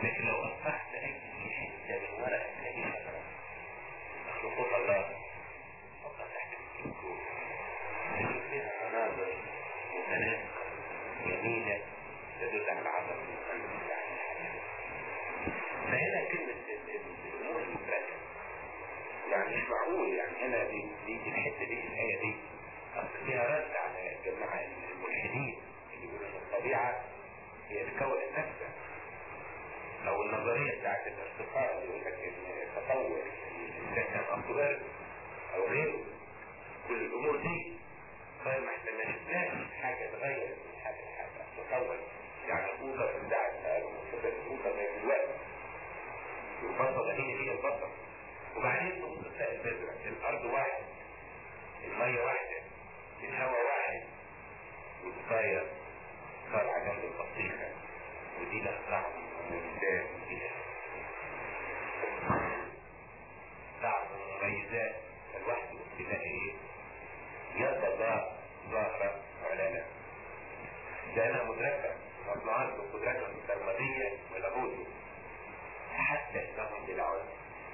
لكن لو أصبحت أي حتة من ورقة تلاقي شجرة مخلوقات الله فقط تحت الميكروسكوب تشوف فيها مناظر متناسقة جميلة تدل على عظمة القلب بتاع الحياة فهنا كلمة الأمور المدركة يعني مش معقول يعني هنا دي, دي, دي الحتة دي الآية دي أصل فيها رد على الجماعة الملحدين اللي بيقولوا إن الطبيعة هي تكون نفسها أو النظرية بتاعت الارتقاء اللي يقول لك إن التطور الإنسان كان أصغر أو غيره كل الأمور دي طيب ما احنا ما شفناش حاجة اتغيرت من حاجة لحاجة تطور يعني الأوضة في بتاعت الأوضة زي دلوقتي والبصلة هي هي البصلة وبعدين تبص تلاقي البذرة الأرض واحد المية واحدة الهواء واحد والطاير طالعة جنب البطيخة ودي لها طعم ومميزات ودي لها طعم ومميزات الواحد تلاقي ايه يد الله ظاهرة علنا لأنها مدركة مصنوعات بقدراتها السرمدية ولاهوته حتى انهم بالعلم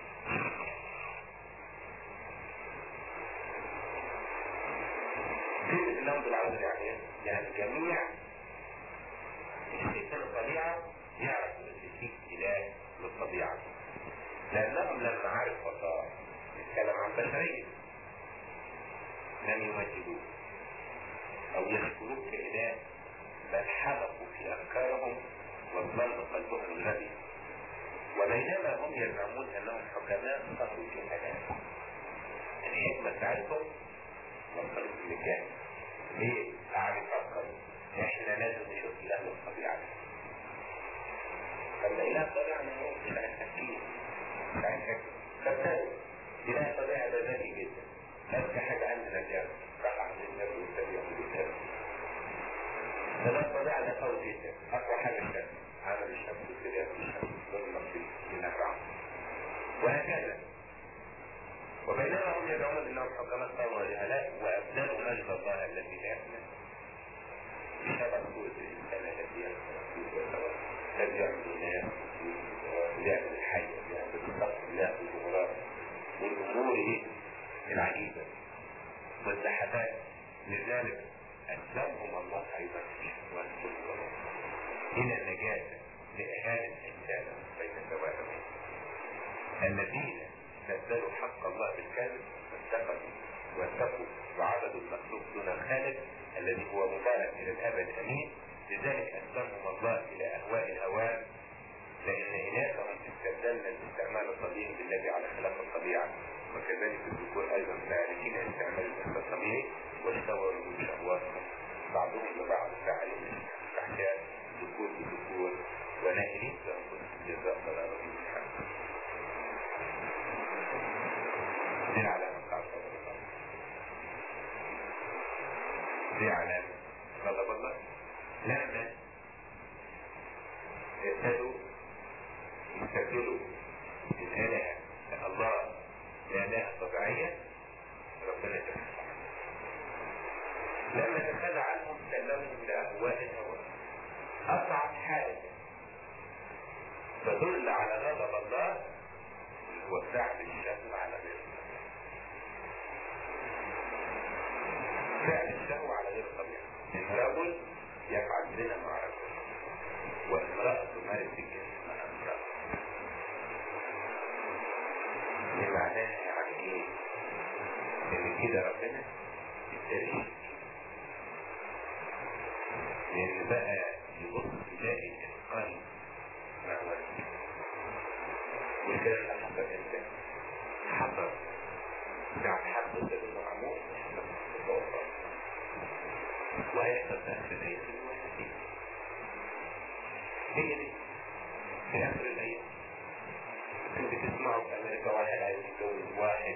كلمة انهم بالعلم يعني ايه؟ يعني جميع الشيطان الطبيعة يعرف ان في اله للطبيعة لانهم لما عرفوا الله نتكلم عن بشرية لم يمجدوه او يشكروه كاله بل حلقوا في افكارهم وظل قلبهم الغبي وبينما هم يزعمون انهم حكماء صاروا جهلاء الحكمة بتاعتهم وصلت للجهل ليه؟ قاعد يفكر احنا لازم نشوف اله الطبيعة لما اله الطبيعة ما هو مش عن تفكير مش عن حكمة فابتدوا اله الطبيعة ده ذكي جدا اذكى حاجة عندنا الجهل راح عند النبي والتبيع والكلام فده الطبيعة ده قوي جدا اقوى حاجة الشمس عمل الشمس والكلام الشمس والنصيب للنفع وهكذا وبينما هم يدعون انهم حكماء قوم وجهلاء وابدلوا مجد الله الذي لا يفنى بشبه صورة الانسان الذي يفنى الذي يعمل الناس ويعمل الحي ويعمل الصف الله والجمهورات والامور ايه العجيبة والزحفات لذلك أسلمهم الله أيضا في شهوات كل إلى النجاة لإهانة الإنسان بين سوائهم الذين بدلوا حق الله بالكذب فاتقوا واتقوا وعبدوا المخلوق دون الخالق الذي هو مبارك إلى الأبد أمين لذلك أسلمهم الله إلى أهواء الهوان لأن إناثهم استبدلنا الاستعمال الطبيعي بالذي على خلاف الطبيعة وكذلك الذكور أيضا فاعلين استعمال الجنس الطبيعي واشتوروا من شهواتهم بعضهم لبعض فاعلين استحكام ذكور بذكور ونائلين لأنفسهم جزاء فلا رضي الحمد دي علامة بتاعت غضب الله دي علامة غضب الله لما ابتدوا يستبدلوا الآلهة الله بآلهة طبيعية ربنا تفهم لما تخلى عنهم سلمهم إلى أهواء الهوى أصعب حاجة تدل على غضب الله هو فعل الشهوة على غير الطبيعة فعل الشهوة على غير الطبيعة إن رجل يفعل زنا مع رجل وامرأة تمارس الجنس مع امرأة دي معناها يعني ايه؟ ان كده ربنا يبتدي لان بقى يبص يلاقي القلب مع ولد وكده حصل انت حصل ساعة حدث المعمول وهيحصل نفس الايه في الوحدين هي دي في اخر الايام انت تسمعوا في امريكا واحد عايز يتجوز واحد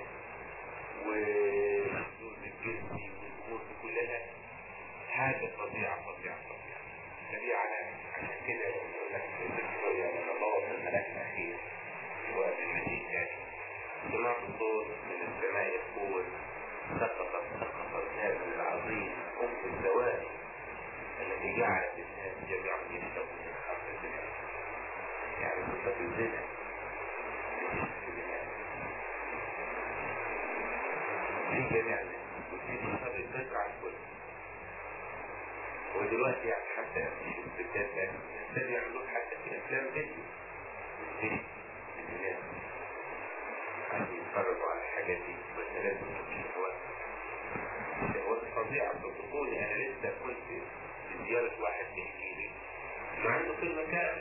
والشذوذ الجنسي والامور دي كلها حاجة فظيعة فظيعة فظيعة فدي علامة عشان كده يقول لك في الشوية لما الله في الملاك الأخير في وقت المسيح يعني سمعت صوت من السماء يقول سقطت سقطت هذا العظيم أم الزواج التي جعلت الناس جميعا يشتغلون من خمر الزنا يعني طب الزنا في جميع وفي شر تسعى الكل ودلوقتي يعني حتى مش الستات بس الستات يعملوه حتى في افلام فيديو يشتري الناس عشان يتفرجوا على الحاجات دي بس لازم الشهوات الشهوات فظيعة صدقوني انا لسه كنت في زيارة واحد بيحكي لي انه عنده فيلم كامل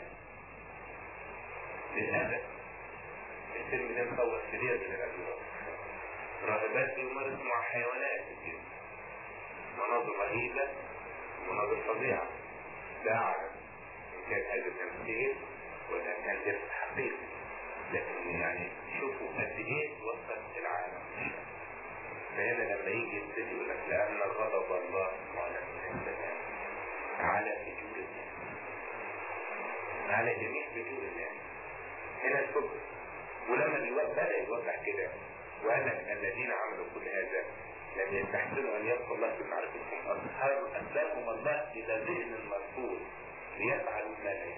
للأسف الفيلم ده مصور كتير من الأدوار راهبات بيمارس مع حيوانات كتير مناظر رهيبة مناظر فظيعة لا أعرف إن كان هذا تمثيل ولا كان درس حقيقي لكن يعني شوفوا قد إيه وصل العالم فهنا لما يجي يبتدي يقول لك لأن غضب الله على السلام على فجور الناس على جميع فجور الناس هنا الفكر ولما بدأ يوضح كده وقال لك الذين عملوا كل هذا لم يستحسنوا ان يبقوا الله في معرفتهم اظهروا اسلمهم الله الى ذهن مرفوض ليفعلوا ما لا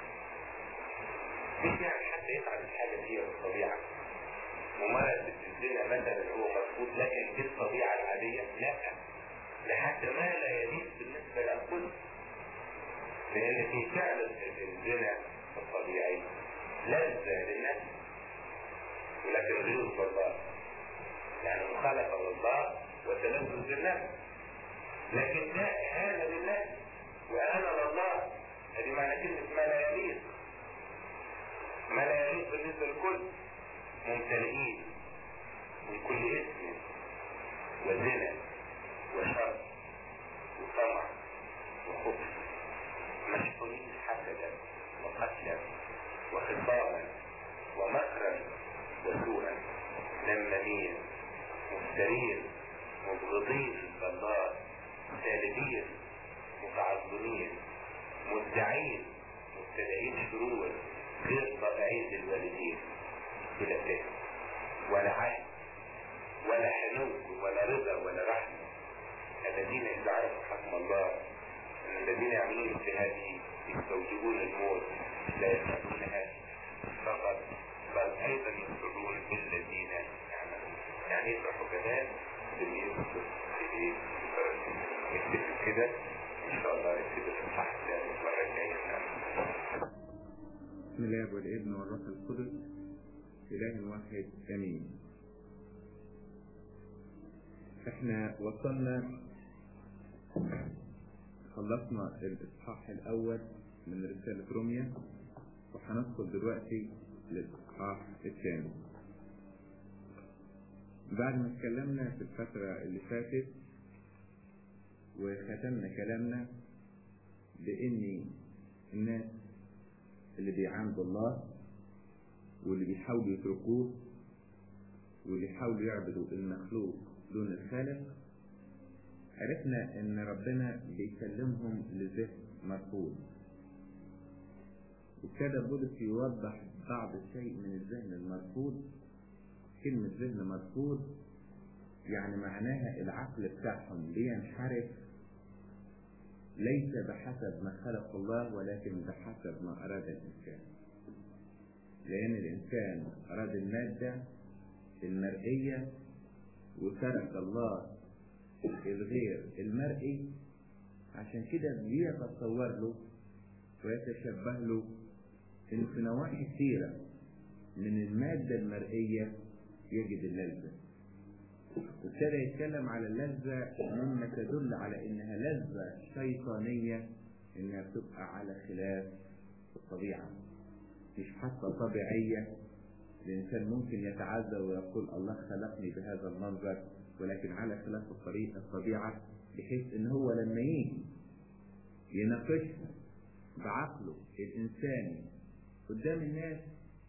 مش يعني حتى يفعل الحاجه دي بالطبيعه ممارسه الزنا مثلا هو مرفوض لكن دي الطبيعه العاديه لا لحتى ما لا يليق بالنسبه للكل لان في فعل الزنا الطبيعي لذة للنفس ولكن غير الله يعني مخالفة لله وتلذذ بالنفس لكن ده إهانة لله وإهانة لله هذه معنى كلمة ما لا يليق ما لا يليق بالنسبة للكل ممتلئين من كل اسم وزنا وشر وطمع وخبث مشحونين حسدا وقتلا وخصاما ومكرا وسوءا نمامين مفترين مبغضين لله سالبين متعظمين مدعين مبتدئين شرور غير طبيعيين للوالدين بلا فهم ولا عهد ولا حنو ولا رضا ولا رحمة الذين إذا عرفوا حكم الله أن الذين يعملون مثل هذه يستوجبون الموت لا يفعلونها فقط بل ايضا يسرون بالذين يعملون يعني يفرحوا كمان باللي يوصل في يكتب كده ان شاء الله يكتب الصح المره الجايه بسم الله والابن والروح القدس اله واحد امين احنا وصلنا خلصنا الاصحاح الاول من رسالة روميا وهندخل دلوقتي للإصحاح الثاني بعد ما اتكلمنا في الفترة اللي فاتت وختمنا كلامنا بإن الناس اللي بيعاندوا الله واللي بيحاولوا يتركوه واللي يحاولوا يعبدوا المخلوق دون الخالق عرفنا ان ربنا بيكلمهم لذهن مرفوض وابتدى بولس يوضح بعض الشيء من الذهن المرفوض كلمة ذهن مرفوض يعني معناها العقل بتاعهم بينحرف ليس بحسب ما خلق الله ولكن بحسب ما أراد الإنسان لأن الإنسان أراد المادة المرئية وترك الله الغير المرئي عشان كده بيتصور له ويتشبه له إن في نواحي كثيرة من المادة المرئية يجد اللذة وابتدى يتكلم على اللذة مما تدل على إنها لذة شيطانية إنها بتبقى على خلاف الطبيعة مش حتى طبيعية الإنسان ممكن يتعزى ويقول الله خلقني بهذا المنظر ولكن على خلاف الطريقة الطبيعة بحيث إن هو لما يجي يناقشها بعقله الإنساني قدام الناس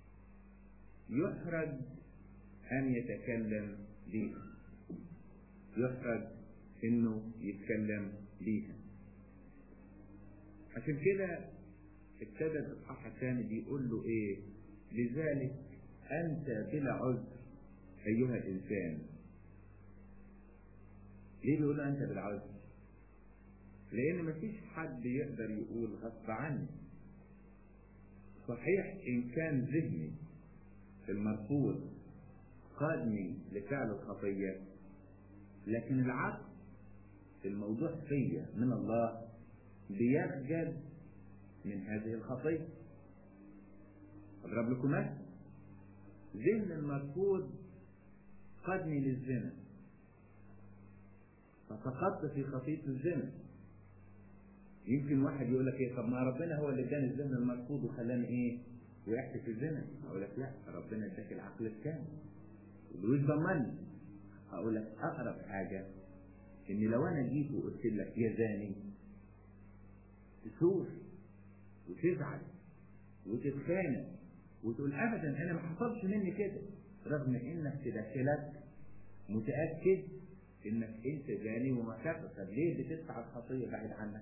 يحرج أن يتكلم بيها يحرج إنه يتكلم بيها عشان كده ابتدى الإصحاح الثاني بيقول له إيه لذلك أنت بلا عذر أيها الإنسان ليه بيقول له أنت بلا عذر لأن مفيش حد يقدر يقول غصب عني صحيح إن كان ذهني المرفوض قادني لفعل الخطية لكن العقل الموضوع فيا من الله بيخجل من هذه الخطية أضرب لكم مثل ذهن المرفوض قادني للزنا فسقطت في خطية الزنا يمكن واحد يقول لك ايه طب ما ربنا هو اللي اداني الذهن المرفوض وخلاني ايه وقعت في الزنا اقول لك لا ربنا اداك العقل الكامل ولويس ضمني اقول لك اقرب حاجه ان لو انا جيت وقلت لك يا زاني تثور وتزعل وتتخانق وتقول ابدا انا ما حصلش مني كده رغم انك في داخلك متاكد انك انت زاني ومكافئ طب ليه بتدفع الخطيه بعيد عنك؟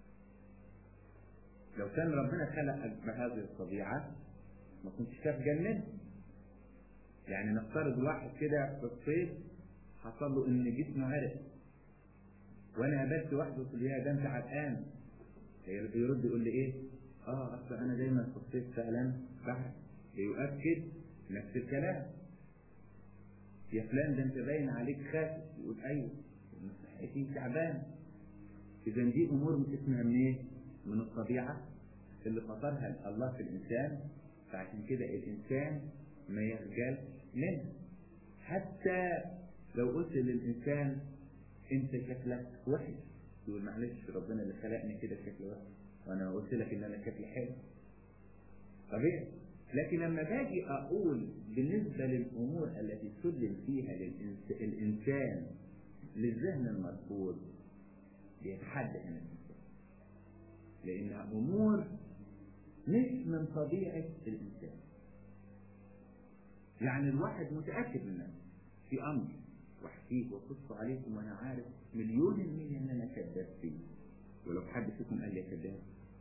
لو كان ربنا خلقك بهذه الطبيعه ما كنتش شاف جنة يعني نفترض واحد كده في الصيف حصل له ان جسمه عرق وانا قابلت واحده قلت له يا ده انت عرقان يرد يقول لي ايه؟ اه اصل انا دايما في الصيف فعلا بعرق يؤكد نفس الكلام يا فلان ده انت باين عليك خاسس يقول ايوه صحتي تعبان اذا دي امور اسمها من ايه؟ من الطبيعه اللي فطرها الله في الانسان فعشان كده الانسان ما يخجل منه حتى لو قلت للانسان انت شكلك وحش يقول معلش ربنا اللي خلقني كده شكلي وحش وانا قلت لك ان انا شكلي حلو طبيعي لكن لما باجي اقول بالنسبه للامور التي سلم فيها للإنس... الانسان للذهن المرفوض بيتحدى هنا الانسان لانها امور مش من طبيعه الانسان يعني الواحد متاكد من نفسه في امر واحكيه واقص عليكم وانا عارف مليون المية ان انا كذاب فيه ولو حد فيكم قال لي كذاب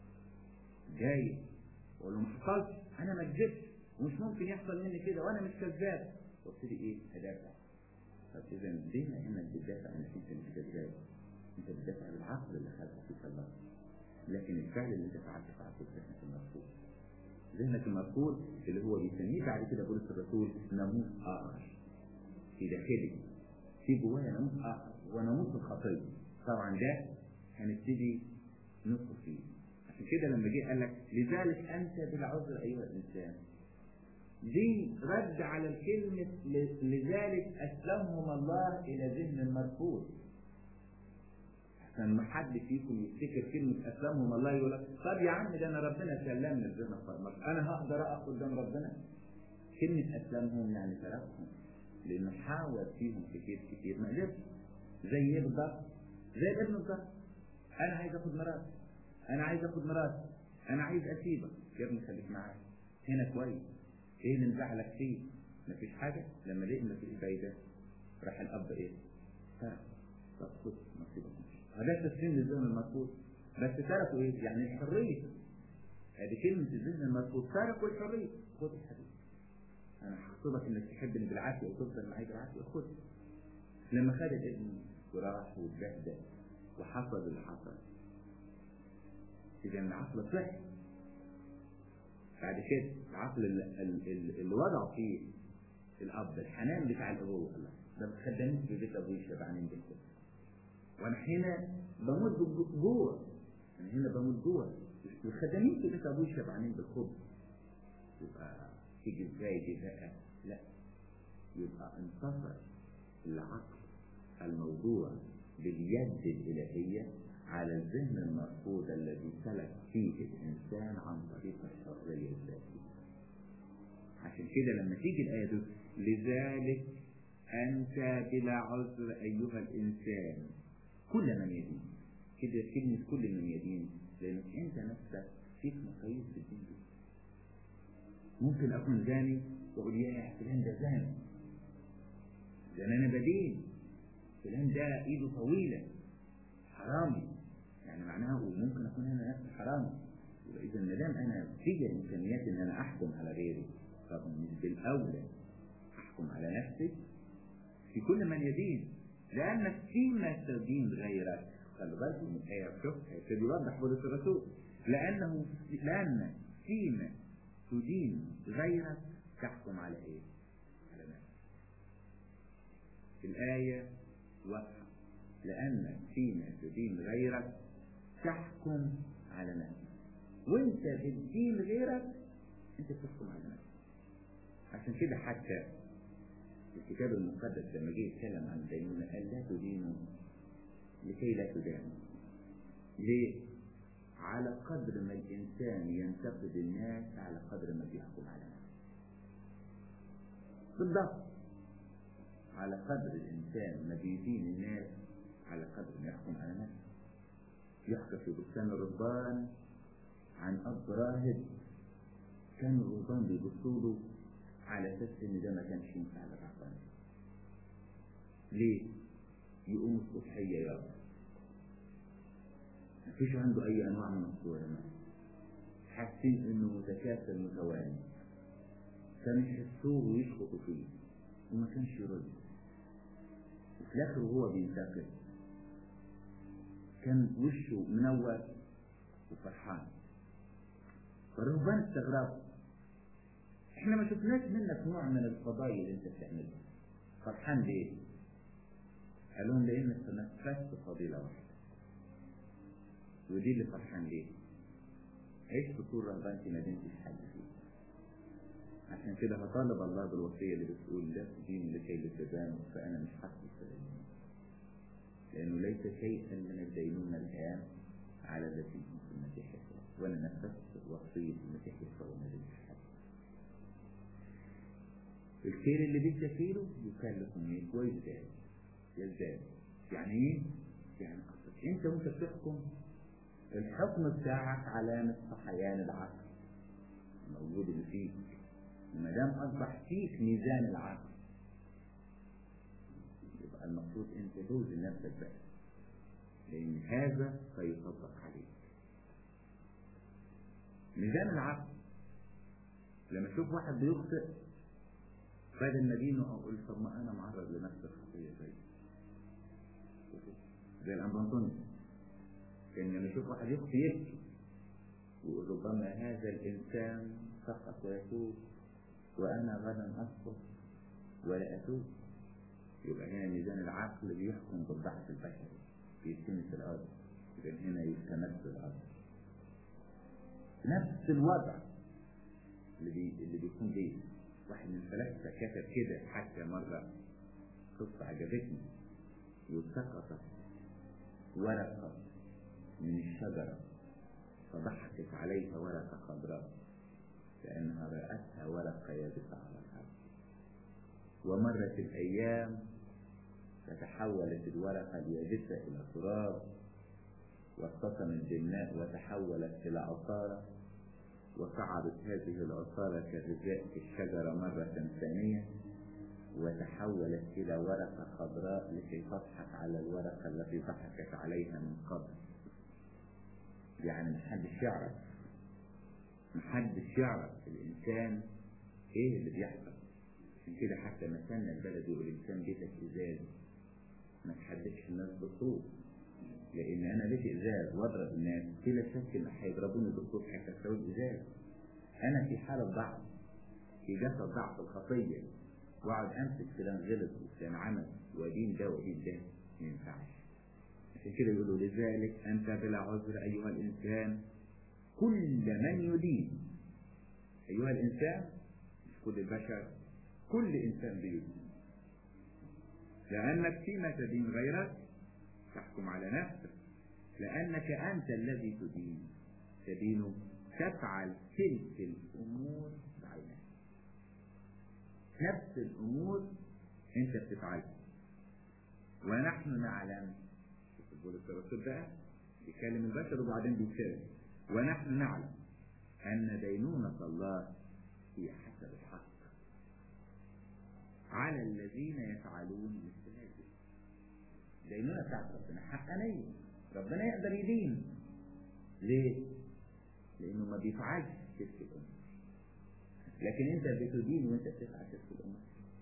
جاي واقول له ما حصلش انا ما كذبتش ومش ممكن يحصل مني كده وانا مش كذاب وابتدي ايه ادافع طب اذا بما انك بتدافع انك انت مش كذاب انت بتدافع بالعقل اللي خلقك فيك الله لكن الفعل اللي انت فعلته فعلته ذهنك المرفوض ذهنك المرفوض اللي هو بيسميه بعد كده بولس الرسول ناموس اخر في داخلي في جوايا ناموس اخر وناموس الخطيه طبعا ده هنبتدي ندخل فيه عشان كده لما جه قال لك لذلك انت بالعذر ايها الانسان دي رد على الكلمة لذلك أسلمهم الله إلى ذهن المرفوض عشان ما حد فيكم يفتكر كلمة أسلمهم الله يقول لك طب يا عم ده أنا ربنا سلمني الذهن المرفوض أنا هقدر أقف قدام ربنا كلمة أسلمهم يعني تركهم لأنه حاول فيهم كتير كتير ما قدرش زي بالضبط زي الابن بالضبط أنا عايز آخد مراتي أنا عايز آخد مراتي أنا عايز أسيبك يا ابني خليك معايا هنا كويس ايه اللي مزعلك فيه؟ مفيش حاجة؟ لما لقي مفيش فايدة راح الأب ايه؟ ترك طب خد نصيبك هذا تسليم للذهن المرفوض بس تركوا ايه؟ يعني الحرية هذه كلمة الذهن المرفوض تركوا الحرية خد يا حبيبي أنا هخطبك إنك تحبني بالعافية وتفضل معايا بالعافية خد لما خد الابن وراح واتبهدل وحصل اللي حصل إذا العقل صحي بعد كده العقل اللي وضعوا فيه الاب الحنان بتاع الابوه الله ده ما تخدمنيش في بيت ابوي شبعانين بالكده وانا هنا بموت جوع انا هنا بموت جوع مش خدامين في بيت ابوي شبعانين بالخبز يبقى تيجي ازاي دي بقى لا يبقى انتصر العقل الموضوع باليد الالهيه على الذهن المرفوض الذي سلك فيه الإنسان عن طريق الحرية الذاتية عشان كده لما تيجي الآية دي لذلك أنت بلا عذر أيها الإنسان كل من يدين كده كلمة كل من يدين لأنك أنت نفسك فيك مقاييس في الدين دي ممكن أكون زاني وأقول يا فلان ده زاني لأن أنا بدين فلان ده إيده طويلة حرامي يعني معناها وممكن اكون انا نفسي حرامي يبقى اذا ما دام انا في امكانيات ان انا احكم على غيري طب مش بالاولى احكم على نفسي في كل من يدين لانك فيما تدين غيرك خلي بالك من الايه شوف هيبتدي يوضح بولس الرسول لانه لان فيما تدين غيرك تحكم على ايه على نفسك الآية واضحة لأنك فيما تدين غيرك تحكم على نفسك وانت بتدين غيرك انت بتحكم على نفسك عشان كده حتى الكتاب المقدس لما جه يتكلم عن الدينونة قال لا تدينوا لكي لا تدانوا ليه؟ على قدر ما الإنسان ينتقد الناس على قدر ما بيحكم على نفسه بالضبط على قدر الإنسان ما بيدين الناس على قدر ما يحكم على نفسه يحكى في بستان الرهبان عن أب راهب كان الرهبان بيبصوا له على أساس إن ده ما كانش ينفع للرهبان ليه؟ يقوم الصبحية يلا مفيش عنده أي أنواع من الصورة حاسين إنه متكاسل متواني كانوا يحسوه ويشخطوا فيه وما كانش يرد وفي الآخر وهو بينتقل كان وشه منور وفرحان فالرهبان استغربوا احنا ما شفناش منك نوع من الفضايل اللي انت بتعملها فرحان ليه؟ قال لهم لانك تنفست فضيله واحده ودي اللي فرحان ليه؟ عشت طول رهبانتي ما دمتش حد فيه عشان كده هطالب الله بالوصية اللي بتقول لا تدين لكي لتدان فأنا مش حاسس بالدينونة لأنه ليس شيئا من الدينونة الآن على الذين هم في المسيح يسوع وأنا نفذت وصية المسيح يسوع وما دمتش حد الخير اللي بيستفيده يكلف منك ويزداد يزداد يعني ايه؟ يعني قصدك انت وانت بتحكم الحكم بتاعك علامة صحيان العقل موجود اللي فيك ما دام اصبح فيك ميزان العقل يبقى المفروض انت توزن نفسك بقى لان هذا سيطبق عليك ميزان العقل لما اشوف واحد بيخطئ بدل ما دينه اقول طب ما انا معرض لنفس الخطيه زي زي الامبراطوني كان لما يشوف واحد يخطئ يبكي ويقول ربما هذا الانسان سقط ويتوب وانا غدا اسقط ولا اتوب يبقى هنا ميزان العقل بيحكم بالضعف البشري بيلتمس الارض يبقى هنا يستمد الارض نفس الوضع اللي بي... اللي بيكون بيه واحد من الفلاسفه كتب كده حتى مره قصه عجبتني وسقطت ورقه من الشجره فضحكت عليها ورقه خضراء كانها راتها ورقه يابسه على الارض ومرت الايام فتحولت الورقه اليابسه الى تراب واصطدمت بالماء وتحولت الى عصاره وصعدت هذه العصارة كغذاء في الشجرة مرة ثانية وتحولت إلى ورقة خضراء لكي تضحك على الورقة التي ضحكت عليها من قبل يعني محدش يعرف محدش يعرف الإنسان إيه اللي بيحصل عشان كده حتى مثلنا البلد يقول الإنسان بيتك إزاز ما تحدثش الناس بالصوت لان انا بيت ازاز واضرب الناس بلا شك ان هيضربوني بالصوت هيكسروا ازاز انا في حالة ضعف في جسد ضعف الخطية واقعد امسك فلان غلط وفلان عمل ودين ده ودين ده ما ينفعش عشان كده يقولوا لذلك انت بلا عذر ايها الانسان كل من يدين ايها الانسان مش كل البشر كل انسان بيدين لانك فيما تدين غيرك تحكم على نفسك لأنك أنت الذي تدين تدين تفعل تلك الأمور بعينها نفس الأمور أنت بتفعلها ونحن نعلم بولس الرسول بقى بيكلم البشر وبعدين بيتكلم ونحن نعلم أن دينونة الله هي حسب الحق على الذين يفعلون مثل هذه الدينونة بتاعت ربنا حقانية ربنا يقدر يدين ليه؟ لأنه ما بيفعلش تلك الأمور لكن أنت بتدين وأنت بتفعل تلك الأمور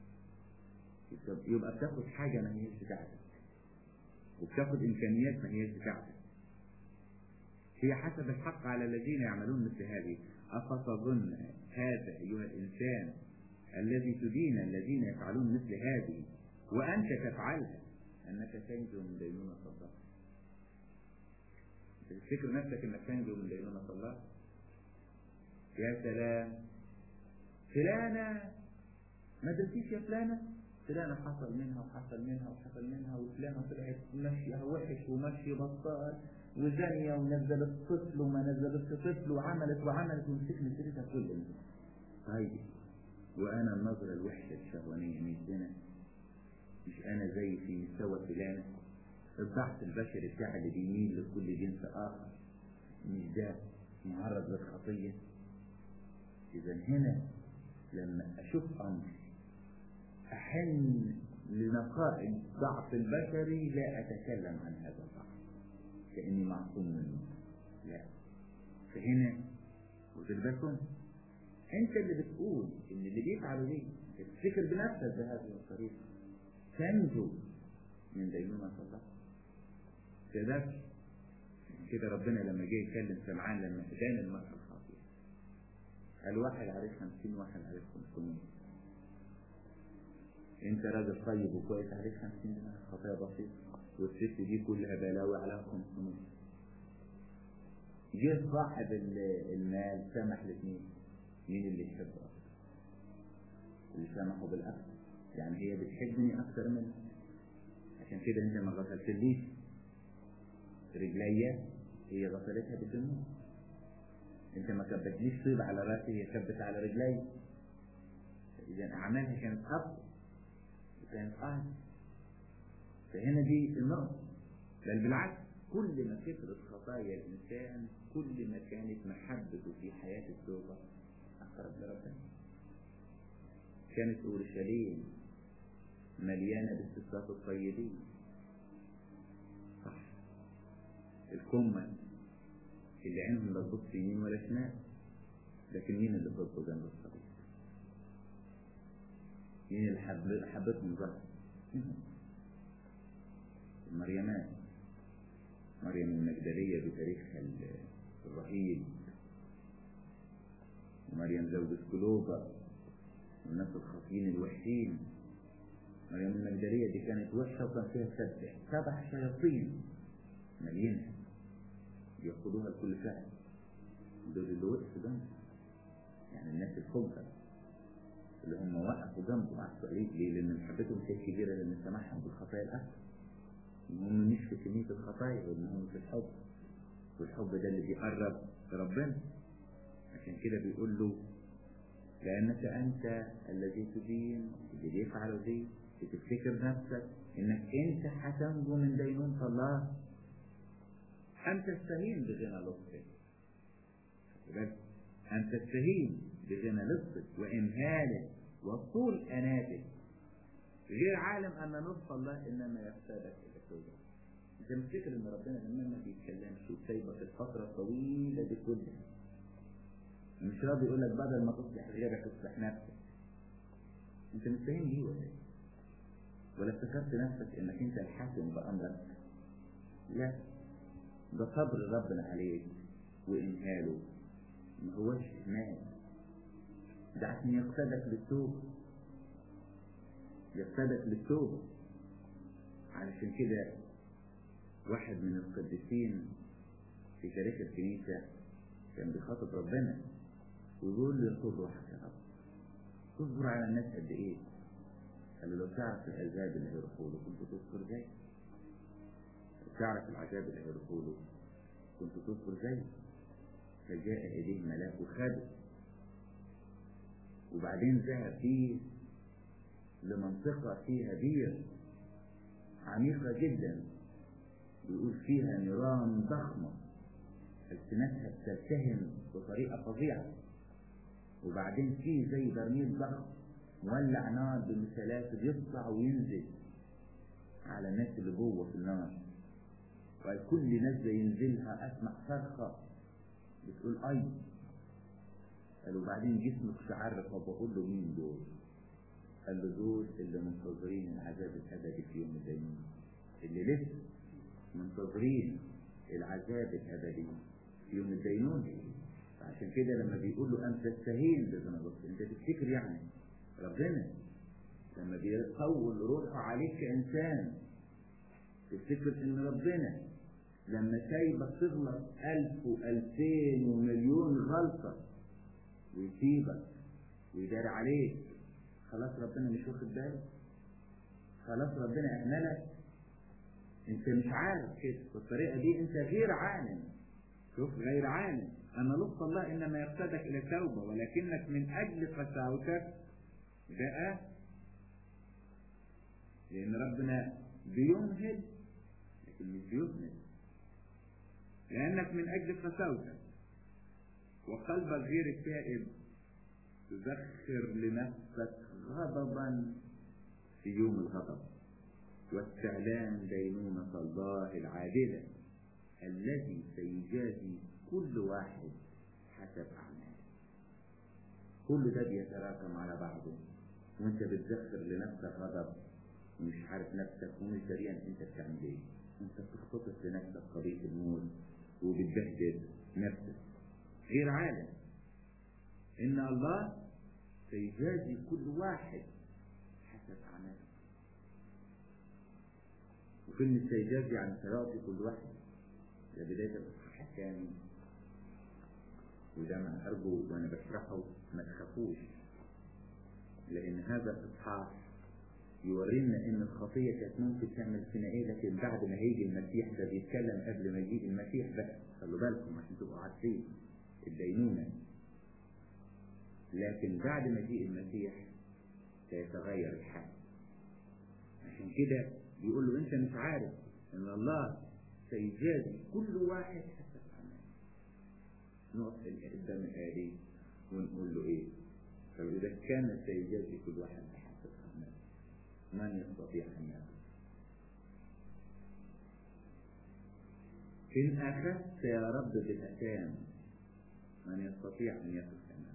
يبقى بتاخد حاجة ما هيش بتاعتك وبتاخد إمكانيات ما هيش بتاعتك هي حسب الحق على الذين يعملون مثل هذه أفتظن هذا أيها الإنسان الذي تدين الذين يفعلون مثل هذه وأنت تفعلها أنك تنجو من دينونة الله تفتكر نفسك أنك تنجو من دينونة الله يا سلام فلانة ما درتيش يا فلانة فلانة حصل منها وحصل منها وحصل منها وفلانة طلعت ماشية وحش وماشية بطال وزانية ونزلت طفل وما نزلت طفل وعملت وعملت ومسكنا سيرتها كل ده طيب وأنا النظرة الوحشة الشهوانية مش زنا مش أنا زي في مستوى فلانة الضعف البشري بتاع اللي بيميل لكل جنس آخر مش ده معرض للخطية إذا هنا لما أشوف أمر أحن لنقاء الضعف البشري لا أتكلم عن هذا الضعف كأني معصوم منه لا فهنا واخد بالكم أنت اللي بتقول إن اللي بيفعلوا ليه تفتكر بنفسك بهذه الطريقة تنجو من دينونة الله تقدرش كده ربنا لما جه يكلم سمعان لما كان المرأة الخاطئة قال واحد عليه خمسين واحد عليه خمسمية انت راجل طيب وكويس عليك خمسين دينار خطايا بسيطة والست دي كلها بلاوي عليها خمسمية جه صاحب المال سمح الاثنين مين اللي يحب اكتر اللي سمحوا بالاكثر يعني هي بتحبني اكتر منك عشان كده انت ما غسلتليش رجليا هي غسلتها بالدموع انت ما كبتليش طيب على راسي هي كبت على رجلي اذا اعمالها كانت افضل وكانت اعلى فهنا دي النقطه بل بالعكس كل ما كثرت خطايا الانسان كل ما كانت محبته في حياه التوبه اقرب لربنا كانت اورشليم مليانه باستسقاط الطيبين صح الكمل اللي عينهم لا تبص يمين ولا شمال لكن مين اللي بصوا جنب الطريق مين اللي حب حبتهم ظهر المريمات مريم المجدلية بتاريخها الرهيب ومريم زوجة كلوبا والناس الخاطئين الوحشين مريم المجدلية دي كانت وحشة وكان فيها سبع سبع شياطين مليينها يأخذوها لكل فعل دول اللي وقفوا جنبه يعني الناس الخبثة اللي هم وقفوا جنبه مع الصليب ليه؟ لأن محبتهم كانت كبيرة لأن سمحهم بالخطايا الأكثر المهم مش في كمية الخطايا والمهم في الحب والحب ده اللي بيقرب لربنا عشان كده بيقول له لأنك أنت الذي تدين اللي بيفعل دي بتفتكر نفسك إنك أنت هتنجو من دينونة الله أن تستهين بغنى لطفك أن تستهين بغنى لطفك وإمهالك وطول أناتك غير عالم أن نصف الله إنما يحتاجك إلى التوبة أنت مفتكر إن ربنا لما ما بيتكلمش وسايبك الفترة الطويلة دي كلها مش راضي يقول لك بدل ما تصلح غيرك اصلح نفسك أنت مستهين بيه ولا إيه؟ ولا افتكرت نفسك إنك أنت الحاكم بأمرك؟ لا ده صبر ربنا عليك وإمهاله ما هوش إهمال ده عشان يقتدك للتوبة يقتدك للتوبة علشان كده واحد من القديسين في تاريخ الكنيسة كان بيخاطب ربنا ويقول له يقول روحك يا رب تصبر على الناس قد ايه؟ قال له لو تعرف العذاب اللي هيروحوا له كنت تصبر زي لو تعرف العذاب اللي هيروحوا له كنت تصبر زي فجاء إليه ملاك وخده وبعدين ذهب فيه لمنطقة فيها بير عميقة جدا بيقول فيها نيران ضخمة ألسنتها بتلتهم بطريقة فظيعة وبعدين فيه زي برميل ضخم مولع نار بمسلاسل يطلع وينزل على الناس اللي جوه في النار وقال كل نزلة ينزلها أسمع صرخة بتقول أي قال وبعدين جسمك شعر فبقول له مين دول قال له دول اللي منتظرين العذاب الأبدي في يوم الدين اللي لسه منتظرين العذاب الأبدي في يوم الدينون عشان كده لما بيقول له أنت تستهين بذنوبك أنت تفتكر يعني ربنا لما بيقول روحه عليك كإنسان تفتكر إن ربنا لما سايبك تغلط ألف وألفين ومليون غلطة ويسيبك ويدار عليك خلاص ربنا مش واخد باله خلاص ربنا أهملك انت مش عارف كده بالطريقة دي انت غير عالم شوف غير عالم أن لطف الله إنما يقصدك إلى التوبة ولكنك من أجل قساوتك جاء لأن ربنا بيمهل لكن مش بيهمل لأنك من أجل قساوتك وقلبك غير التائب تذخر لنفسك غضبا في يوم الغضب واستعلام دينونة الله العادلة الذي سيجازي كل واحد حسب أعماله كل ده بيتراكم على بعضه وانت بتذخر لنفسك غضب ومش عارف نفسك ومش دريان انت بتعمل ايه انت بتخطط لنفسك قضية الموت وبتبهدل نفسك غير عالم ان الله سيجازي كل واحد حسب اعماله وكلمة سيجازي يعني سيعطي كل واحد ده بداية الإصحاح الثاني وده ما أرجو وأنا بشرحه ما تخافوش لأن هذا الإصحاح يورينا إن الخطية كانت ممكن تعمل فينا إيه لكن بعد ما هيجي المسيح ده بيتكلم قبل ما يجي المسيح بقى خلوا بالكم عشان تبقوا عارفين الدينونة لكن بعد ما يجي المسيح سيتغير الحال عشان كده بيقول له أنت مش عارف إن الله سيجازي كل واحد حسب عمله نقف قدام الآلي ونقول له إيه طب إذا كان سيجازي كل واحد بحسب عمله من يستطيع أن يأخذ إن أخذت يا رب بالأتام من يستطيع أن يأخذ كمان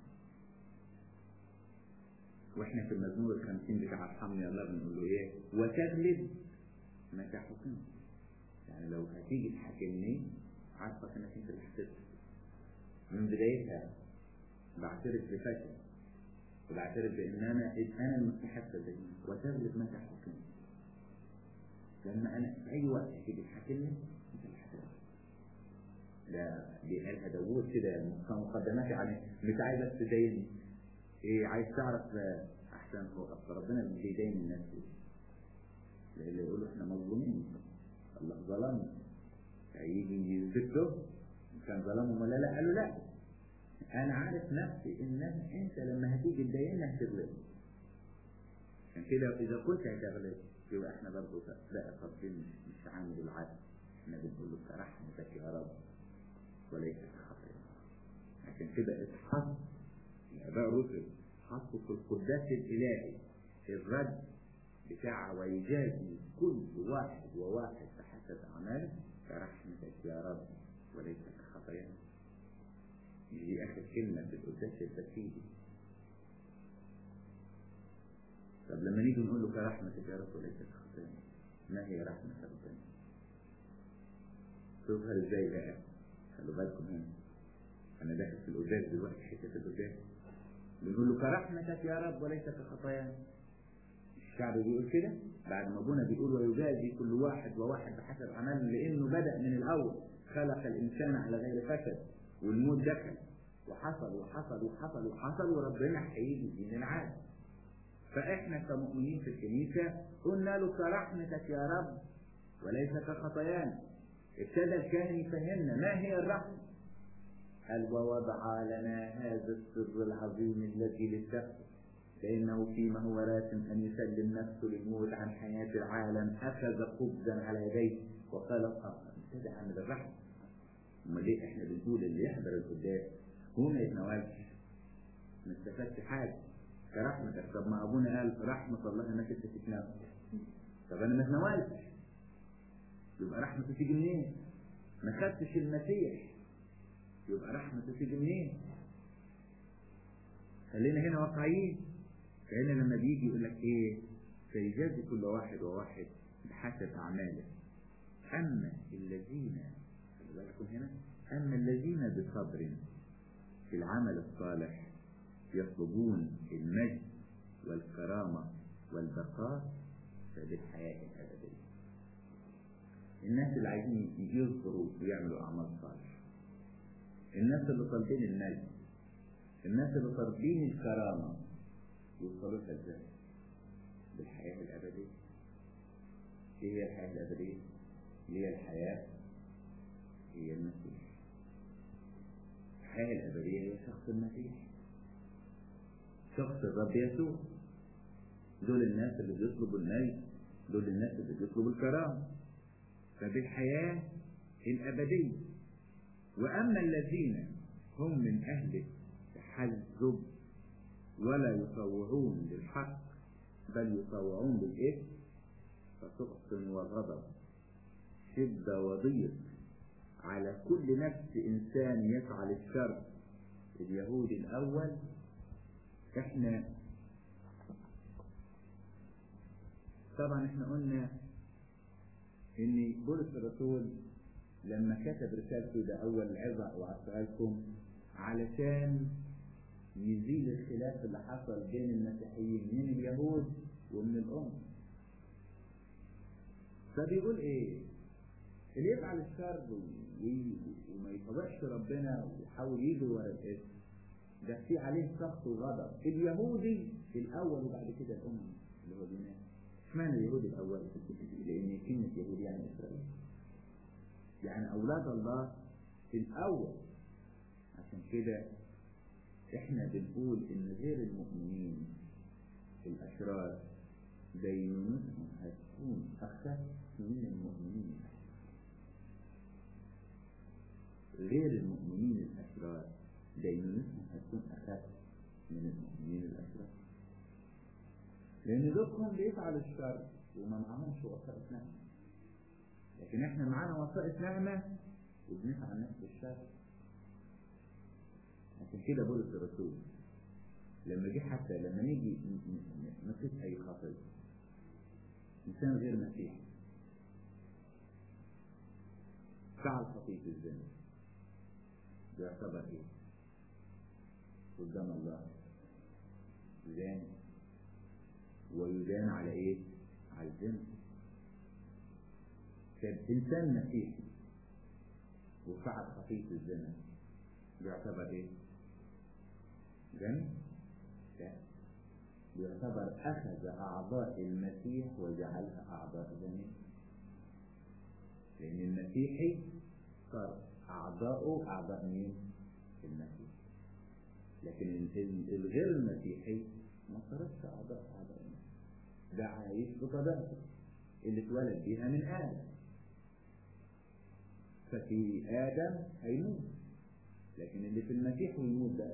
وإحنا في المزمور الخمسين بتاع ارحمني الله بنقول له إيه وتغلب متى حكمت يعني لو هتيجي تحاكمني عارفك انك انت اللي هتسكت من بدايتها بعترف بفشل وبعترف بان انا انا المستحق ده وتغلب متى حكمت لما انا في اي وقت تيجي تحاكمني انت اللي هتغلب ده بيقالها داوود كده مقدمات يعني مش عايزك تديني ايه عايز تعرف احسن هو اصل ربنا مش بيدين الناس دي اللي يقولوا احنا مظلومين الله ظلمنا هيجي يثبته كان ظلمهم ولا لا قالوا لا انا عارف نفسي ان انت لما هتيجي تضايقنا هتغلب عشان كده اذا كنت هتغلب يبقى احنا برضه لا ربنا مش مش عامل العدل احنا بنقول له كرحمتك يا رب وليس كخطيئة عشان كده اتحط الاباء الرسل حطوا في القداس الالهي الرد بتاع ويجازي كل واحد وواحد بحسب أعماله كرحمتك يا رب وليس كخطايانا دي آخر كلمة في القداس التركيبي طب لما نيجي نقول له كرحمتك يا رب وليس كخطايانا ما هي رحمة ربنا؟ شوفها ازاي بقى خلوا بالكم هنا أنا داخل في القداس دلوقتي حتة القداس بنقول له كرحمتك يا رب وليس كخطايانا الشعب بيقول كده بعد ما ابونا بيقول ويجازي كل واحد وواحد بحسب عمله لانه بدا من الاول خلق الانسان على غير فسد والموت دخل وحصل وحصل وحصل وحصل وربنا هيجي دين العالم فاحنا كمؤمنين في الكنيسه قلنا له كرحمتك يا رب وليس كخطايانا ابتدى الكاهن يفهمنا ما هي الرحمه قال ووضع لنا هذا السر العظيم الذي للتقوى فإنه فيما هو راسم أن يسلم نفسه للموت عن حياة العالم أخذ خبزا على يديه وقال الآخر ابتدى عمل الرحمة أمال ليه إحنا بنقول اللي يحضر القداس هو ما يتناولش ما استفادش حاجة كرحمتك طب ما أبونا قال رحمة الله إنك أنت تتناول طب أنا ما اتناولتش يبقى رحمته تيجي منين؟ ما خدتش المسيح يبقى رحمته تيجي منين؟ خلينا هنا واقعيين فهنا لما بيجي يقول لك ايه سيجازي كل واحد وواحد بحسب اعماله اما الذين خلي بالكم هنا اما الذين بصبر في العمل الصالح يطلبون المجد والكرامة والبقاء فدي الحياة الأبدية الناس اللي عايزين يظهروا ويعملوا أعمال صالحة الناس اللي طالبين المجد الناس اللي طالبين الكرامة يوصلوا لها ازاي؟ بالحياة الأبدية ايه هي الحياة الأبدية؟ اللي هي الحياة هي المسيح الحياة الأبدية هي شخص المسيح شخص الرب يسوع دول الناس اللي بيطلبوا المجد دول الناس اللي بيطلبوا الكرامة فدي الحياة الأبدية وأما الذين هم من أهل التحزب ولا يطوعون بالحق بل يطوعون بالإثم فسخط وغضب شدة وضيق على كل نفس إنسان يفعل الشر اليهود الأول إحنا طبعا إحنا قلنا إن بولس الرسول لما كتب رسالته ده أول عظة وعطيها لكم علشان يزيل الخلاف اللي حصل بين المسيحيين من اليهود ومن الأمم فبيقول إيه؟ اللي يفعل الشر وما يطوعش ربنا ويحاول يجي ورا الاسم ده في عليه سخط وغضب اليهودي الأول وبعد كده الأمم اللي هو اليونان اشمعنى اليهودي الأول؟ لأن كلمة يهودي يعني إسرائيل يعني أولاد الله في الأول عشان كده احنا بنقول ان غير المؤمنين الاشرار دينونتهم هتكون اخف من المؤمنين غير المؤمنين الاشرار دينونتهم هتكون اخف من المؤمنين الاشرار لان دولهم بيفعلوا الشر وما معهمش وسائط نعمه لكن احنا معانا وسائط نعمه وبنفعل نفس الشر عشان كده بولس الرسول لما جه حتى لما نيجي نقيس اي خاطئ انسان غير مسيحي فعل خطيئة الزنا يعتبر ايه؟ قدام الله زان ويدان على ايه؟ على الزنا كان انسان مسيحي وفعل خطيئة الزنا بيعتبر ايه؟ جن؟ لا يعتبر أخذ أعضاء المسيح وجعلها أعضاء جميع لأن المسيحي صار أعضاؤه أعضاء مين؟ المسيح لكن الغير المسيحي ما صارتش أعضاء أعضاء المسيح ده عايش بطبيعته اللي اتولد بيها من آدم ففي آدم هيموت لكن اللي في المسيح ويموت ده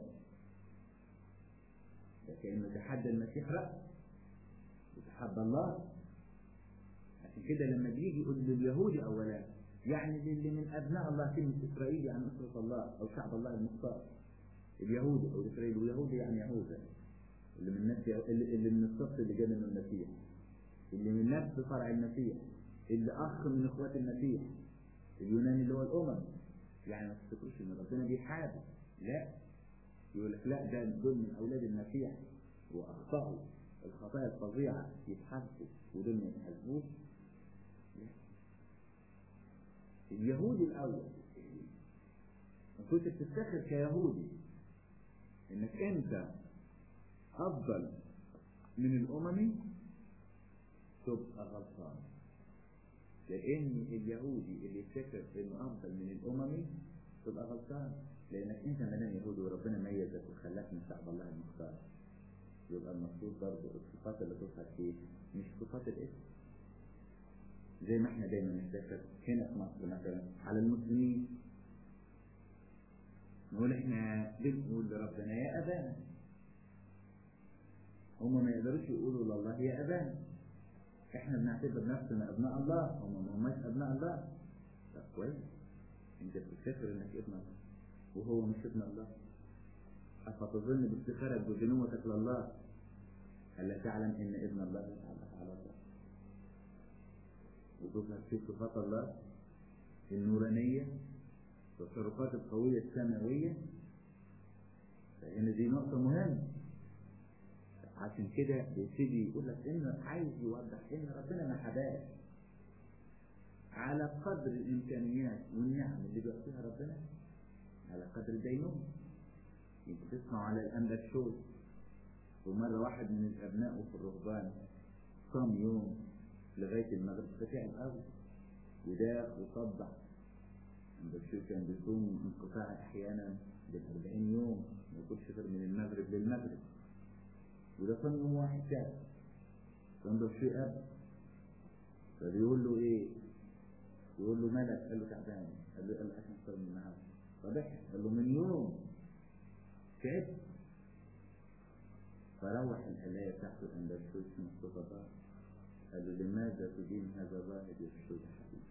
ده كأنه تحدى المسيح رأس وتحدى الله عشان كده لما بيجي يقول لليهودي أولا يعني للي من أبناء الله كلمة إسرائيل يعني نصرة الله أو شعب الله المختار اليهودي أو إسرائيل ويهودي يعني يهوذا اللي من نفس اللي من الصف اللي جاء منه المسيح اللي من نفس فرع المسيح اللي أخ من إخوات المسيح اليوناني اللي هو الأمم يعني ما تفتكروش ان ربنا بيحارب لا يقول لك لا ده دول من اولاد المسيح واخطاوا الخطايا الفظيعه يتحاسبوا ودول ما يتحاسبوش لا اليهودي الاول ان كنت بتفتخر كيهودي انك انت افضل من الاممي تبقى غلطان لان اليهودي اللي يفتكر انه افضل من الاممي تبقى غلطان لانك انت مدام يهودي وربنا ميزك وخلاك من شعب الله المختار يبقى المفروض برضه الصفات اللي تظهر فيك مش صفات الاسم زي ما احنا دايما نفتكر هنا في مصر مثلا على المسلمين نقول احنا بنقول لربنا يا ابانا هم ما يقدروش يقولوا لله يا ابانا احنا بنعتبر نفسنا ابناء الله هم ما هماش ابناء الله طب كويس انت بتفتكر انك ابن الله وهو مش ابن الله افتظن بافتخارك بجنوتك لله الا تعلم ان ابن الله يتعلق على الله وتظهر في صفات الله النورانية والتصرفات القوية السماوية لأن دي نقطة مهمة عشان كده بيبتدي يقول لك إنه عايز يوضح إن ربنا ما حباش على قدر الإمكانيات والنعم اللي بيعطيها ربنا على قدر الدينون يبقى تسمعوا على الأنبا شوي ومرة واحد من الأبناء في الرهبان صام يوم لغاية المغرب فتعب قوي وداخ وصدع البشير كان بيصوم انقطاع أحيانا بالأربعين يوم ما ياكلش غير من المغرب للمغرب وده صام يوم واحد تعب كان بشير أب فبيقول له إيه؟ يقول له مالك؟ قال له تعبان قال له قال له عشان صام النهارده فضحك قال له من يوم تعبت فروح الآلية بتاعته الأندلسوس من الخطباء قال له لماذا تدين هذا الراهب يشهد حبيبي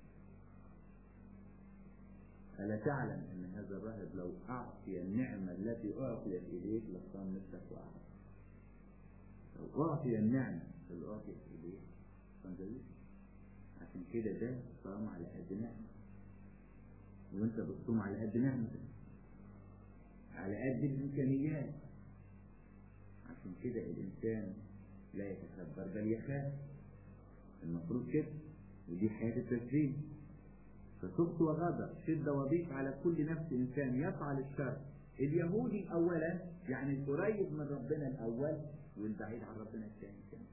ألا تعلم أن هذا الراهب لو أعطي النعمة التي أعطيت إليك لصام نفسك وأعطى لو أعطي النعمة اللي أعطيت إليك صام زيك عشان كده ده صام على قد نعمة وأنت بتصوم على قد نعمتك على قد الإمكانيات عشان كده الإنسان لا يتكبر بل يخاف المفروض كده ودي حياة التسليم فسخط وغضب شدة وضيق على كل نفس إنسان يفعل الشر اليهودي أولا يعني القريب من ربنا الأول والبعيد عن ربنا الثاني كمان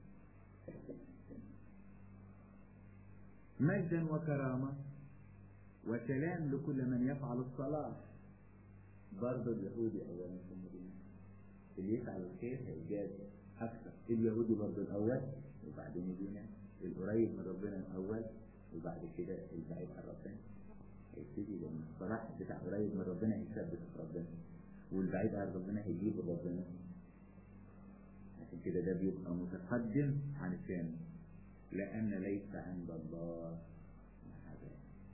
مجدا وكرامة وسلام لكل من يفعل الصلاة برضه اليهودي أولا ثم اللي يفعل الخير هيجازي أكثر اليهودي برضه الأول وبعدين يجينا القريب من ربنا الأول وبعد كده البعيد عن ربنا هيبتدي لأن الصلاح بتاع قريب من ربنا هيثبت في ربنا والبعيد عن ربنا هيجيب ربنا عشان كده ده بيبقى متقدم عن الثاني لأن ليس عند الله محاباة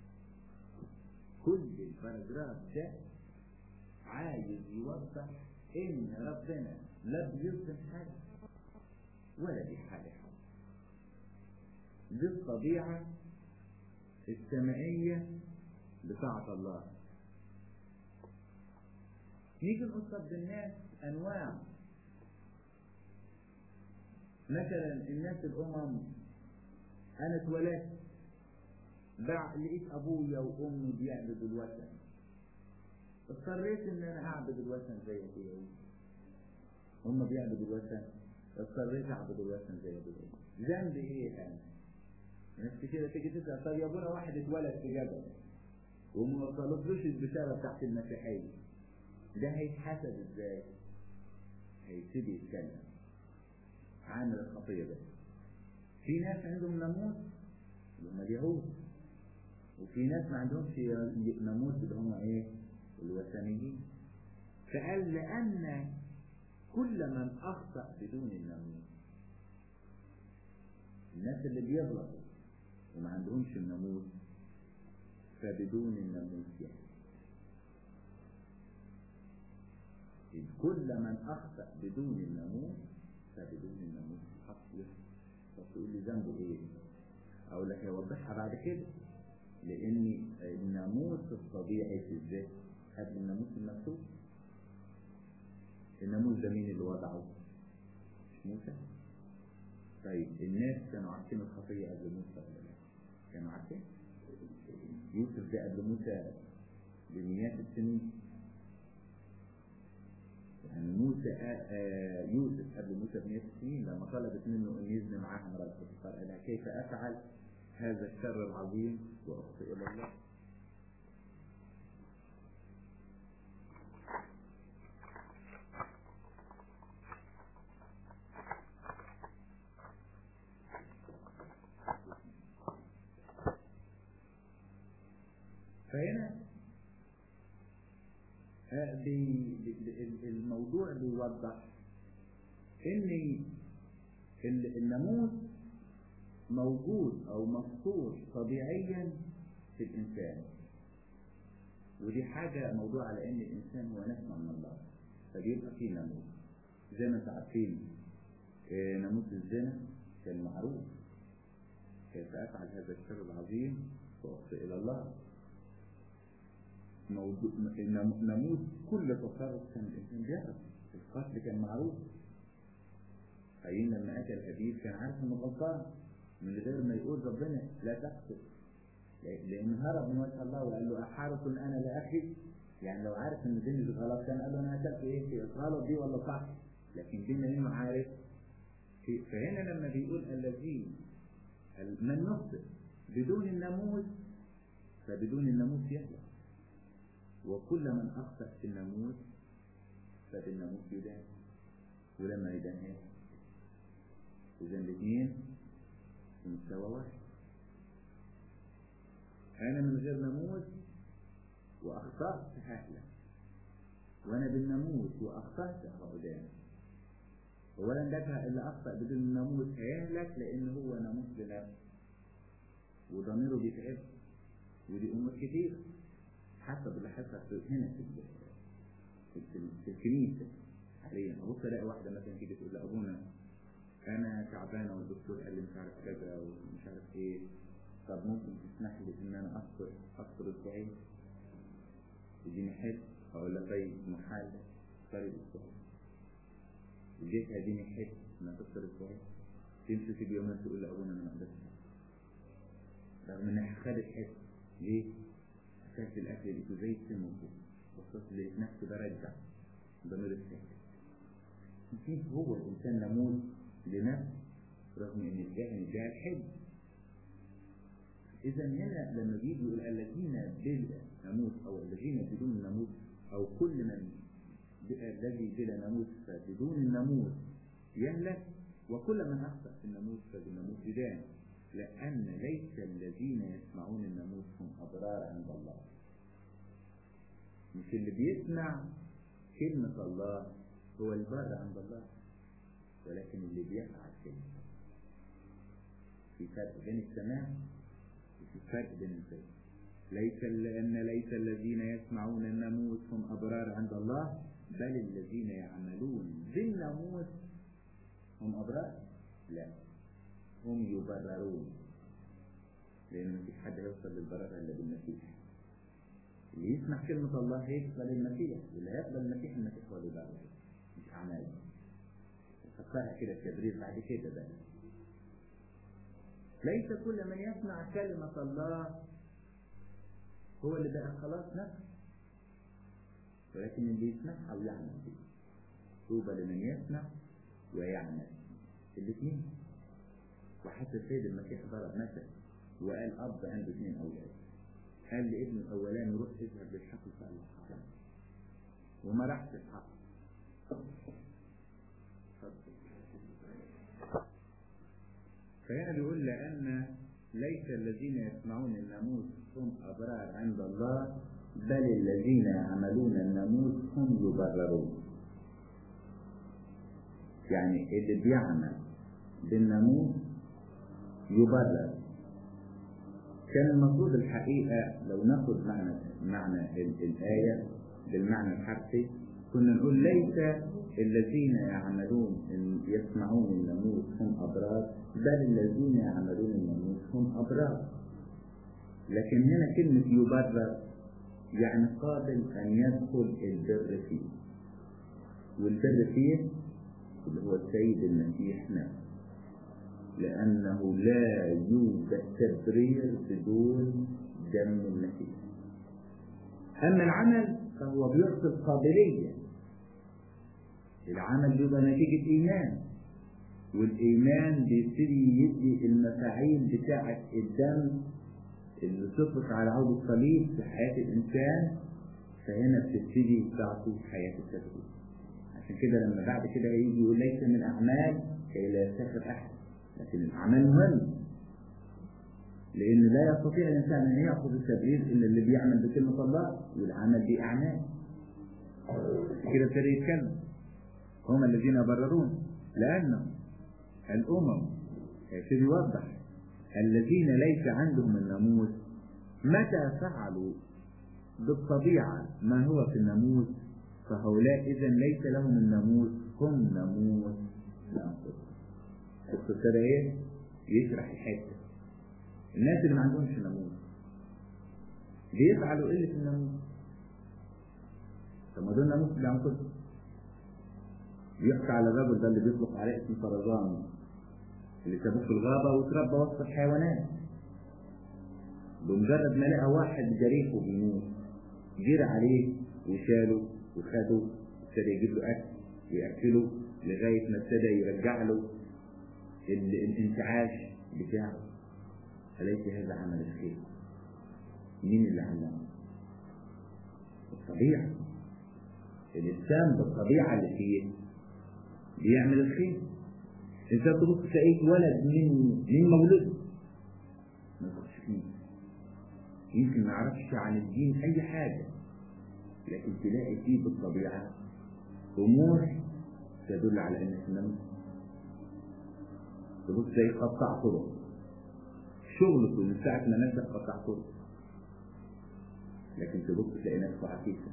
كل الباراجراف ده عايز يوضح ان ربنا لا بيظلم حاجة ولا بيحاجة حاجة دي الطبيعة السمائية بتاعة الله نيجي نقصد بالناس انواع مثلا الناس الامم انا اتولدت لقيت ابويا وامي بيعبدوا الوثن اضطريت ان انا اعبد الوثن زي ابويا هم بيعبدوا الوثن اضطريت اعبد الوثن زي ابويا ذنبي ايه انا؟ ناس كتير تيجي تسال طب يا ابونا واحد اتولد في جبل وما وصلتلوش البشاره بتاعت المسيحيه ده هيتحسب ازاي؟ هيبتدي يتكلم عن الخطيه ده في ناس عندهم ناموس اللي هم اليهود وفي ناس ما عندهمش ناموس اللي هم ايه؟ الوثنيين فقال لأن كل من أخطأ بدون الناموس الناس اللي بيغلطوا وما عندهمش الناموس فبدون الناموس يعني كل من أخطأ بدون الناموس فبدون الناموس حق طب تقول لي ذنبه إيه؟ أقول لك هيوضحها بعد كده لأن الناموس الطبيعي في الذات قبل الناموس المكتوب الناموس ده مين اللي وضعه؟ مش موسى؟ طيب الناس كانوا عارفين الخطية قبل موسى ولا لا؟ كانوا عارفين؟ يوسف ده قبل موسى بمئات السنين يعني موسى آآ آآ يوسف قبل موسى بمئات السنين لما طلبت منه ان يزني معاها امرأة قال كيف افعل هذا الشر العظيم واخطئ الى الله فهنا الموضوع بيوضح ان الناموس موجود او مفطور طبيعيا في الانسان ودي حاجة موضوع على ان الانسان هو نسمة من الله فبيبقى فيه ناموس زي ما انتم عارفين ناموس الزنا كان معروف كيف افعل هذا الشر العظيم واخطئ الى الله موضوع ناموس كل تصرف كان الانسان بيعرف القتل كان معروف قايين لما قتل هابيل كان عارف انه غلطان من غير ما يقول ربنا لا تقتل لان هرب من وجه الله وقال له احارس انا لاخي يعني لو عارف ان دي مش غلط كان قال له انا قتلت ايه في غلط دي ولا صح لكن بما انه عارف فهنا لما بيقول الذين من نخطئ بدون الناموس فبدون الناموس يهلك وكل من اخطا في الناموس فبالناموس يدان ولما يدان ايه اذا الاثنين في مستوى واحد انا من غير ناموس واخطات ههلك وانا بالناموس واخطات هأدان اولا ده اللي اخطا بدون الناموس هيهلك لان هو ناموس لنفسه وضميره بيتعب ودي امور كتير حسب اللي حصل في هنا في في, في الكنيسه حاليا ابص الاقي واحده مثلا تيجي تقول لابونا انا تعبانه والدكتور قال لي مش عارف كذا ومش عارف ايه طب ممكن تسمح لي ان انا افطر افطر اسبوعين تديني حل اقول لها طيب محال طيب اسبوعين جيت اديني حل ما تفطر اسبوعين تمسك اليومين تقول لابونا انا ما قدرتش رغم انها خدت حس ليه؟ اكلت الاكل لقيته زي السم فوق بصيت لقيت نفسي برجع ضمير السكت كيف هو الانسان نموذج لنفسه رغم ان الجاهل جاهل حلو اذا هنا لما بيجي يقول الذين بالناموس او الذين بدون ناموس او كل من الذي بلا ناموس فبدون الناموس يهلك وكل من اخطا في الناموس فبالناموس يدان لأن ليس الذين يسمعون الناموس هم أبرار عند الله مش اللي بيسمع كلمة الله هو البر عند الله ولكن اللي بيفعل كلمة في فرق بين السماع وفي فرق بين الفعل ليس لأن ليس الذين يسمعون الناموس هم أبرار عند الله بل الذين يعملون بالناموس هم أبرار لا هم يبررون لأن مفيش حد هيوصل للبرر إلا بالمسيح اللي يسمع كلمة الله هيقبل المسيح واللي هيقبل المسيح المسيح هو اللي يبرر مش أعمال فكرها كده التبرير بعد كده بقى ليس كل من يسمع كلمة الله هو اللي بقى خلاص نفسه ولكن اللي يسمعها ويعمل بيه طوبى لمن يسمع ويعمل الاثنين وحتى السيد المسيح ضرب مثل وقال اب عنده اثنين اولاد قال لابنه الاولاني روح اذهب للحقل فقال حرام وما راحش الحقل فهنا بيقول لان ليس الذين يسمعون الناموس هم ابرار عند الله بل الذين يعملون الناموس هم يبررون يعني اللي بيعمل بالناموس يبرر كان المفروض الحقيقة لو ناخد معنى معنى الآية بالمعنى الحرفي كنا نقول ليس الذين يعملون يسمعون الناموس هم أبرار بل الذين يعملون الناموس هم أبرار لكن هنا كلمة يبرر يعني قابل أن يدخل البر فيه والبر فيه اللي هو السيد المسيح نفسه لأنه لا يوجد تبرير بدون دم المسيح أما العمل فهو بيعطي القابلية العمل بيبقى نتيجة إيمان والإيمان بيبتدي يدي المفاعيل بتاعة الدم اللي تطلق على عود الصليب في حياة الإنسان فهنا بتبتدي تعطي حياة التبرير عشان كده لما بعد كده يجي يقول ليس من أعمال كي لا يفتخر أحد لكن الأعمال مهم لأن لا يستطيع الإنسان أن يأخذ التبرير إلا اللي بيعمل بكلمة الله والعمل بأعمال كده ابتدى يتكلم هم الذين يبررون لأنهم الأمم يبتدي يوضح الذين ليس عندهم الناموس متى فعلوا بالطبيعة ما هو في الناموس فهؤلاء إذا ليس لهم الناموس هم ناموس لأنفسهم ابتدى ايه يشرح الحته الناس اللي ما عندهمش ناموس بيفعلوا قله الناموس طب ما دول ناموس لانفسهم بيحكي على الرجل ده اللي بيطلق عليه اسم طرزان اللي سابوه في الغابة وتربى وسط الحيوانات بمجرد ما لقى واحد جريحه بيموت جرى عليه وشاله وخده ابتدى يجيب له اكل وياكله لغايه ما ابتدى يرجع له ال- الانتعاش بتاعه أليس هذا عمل الخير؟ مين اللي علمه؟ الطبيعة الإنسان بالطبيعة اللي فيه بيعمل الخير أنت تبص تلاقيك ولد من من مولده ما تخش فيه يمكن ما يعرفش عن الدين أي حاجة لكن تلاقي فيه بالطبيعة أمور تدل على أن الإسلام تبص تلاقيه قطع طرق شغلته من ساعة ما نزل قطع طرق لكن تبص تلاقي نفسه عفيفة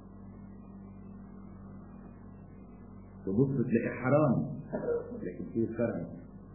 تبص تلاقي حرام لكن فيه كرم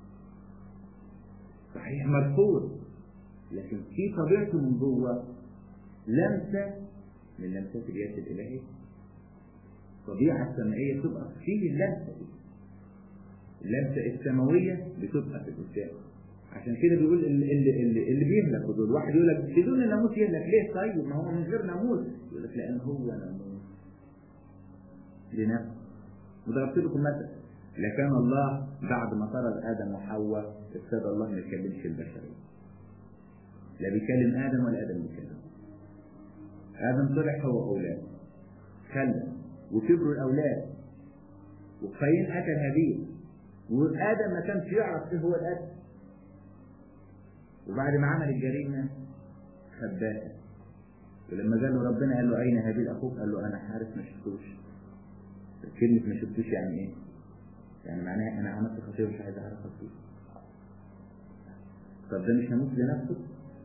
صحيح مرفوض لكن في طبيعته من جوه لمسة من لمسات اليد الإلهية الطبيعة السمائية تبقى فيه اللمسة دي اللمسة السماوية بتبقى في الإنسان عشان كده بيقول اللي, اللي, اللي, اللي بيهلكوا دول واحد يقول لك بدون الناموس يهلك ليه طيب ما هو من غير ناموس يقول لك لأن هو ناموس لنفسه وضربت لكم مثل لكان الله بعد ما طرد آدم وحواء ابتدى الله ما يكلمش البشرية لا بيكلم آدم ولا آدم بيكلم آدم طلع هو أولاد خلى وكبروا الأولاد وقايين أكل هابيل وآدم ما كانش يعرف إيه هو الأكل وبعد ما عمل الجريمة خباها ولما قال له ربنا قال له أين هابيل أخوك؟ قال له أنا حارس ما شفتوش كلمة ما شفتوش يعني إيه؟ يعني معناها أنا عملت خطية ومش عايز أعرف فيه طب ده مش ناموس لنفسه؟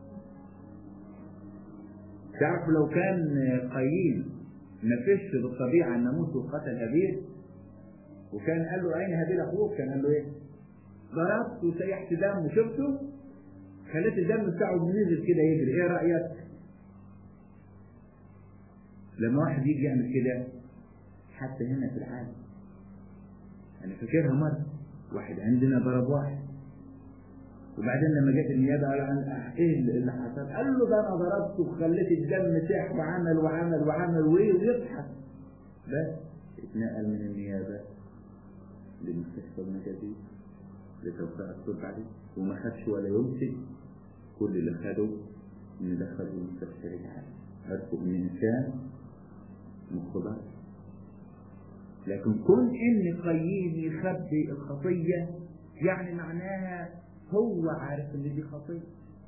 تعرف لو كان قايين ما فيش بالطبيعة الناموس وقتل هابيل وكان قال له أين هابيل أخوك؟ كان قال له إيه؟ ضربت وسيحت دم وشفته خليت الدم بتاعه نزل كده يجري ايه رأيك لما واحد يجي يعمل كده حتى هنا في العالم انا فاكرها مرة واحد عندنا ضرب واحد وبعدين لما جت النيابة قال عن ايه اللي حصل قال له ده انا ضربته وخليت الدم ساح وعمل وعمل وعمل وايه ويضحك بس اتنقل من النيابة لمستشفى المجازين لتوقيع الصلح عليه وما خدش ولا يمسك كل اللي خده ان دخله المستشفى رجع عرفوا ان انسان مخبر لكن كون ان قيم يخبي الخطيه يعني معناها هو عارف ان دي خطيه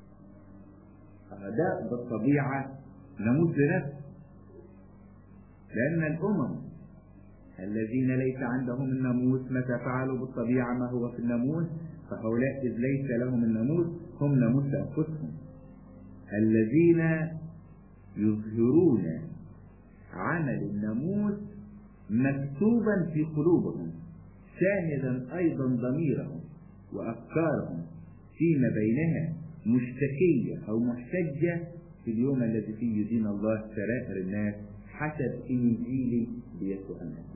ده بالطبيعه نموت لنفسه لان الامم الذين ليس عندهم الناموس متى فعلوا بالطبيعة ما هو في الناموس فهؤلاء إذ ليس لهم الناموس هم ناموس أنفسهم الذين يظهرون عمل الناموس مكتوبا في قلوبهم شاهدا أيضا ضميرهم وأفكارهم فيما بينها مشتكية أو محتجة في اليوم الذي فيه يدين الله سرائر الناس حسب إنجيل بيسوع المسيح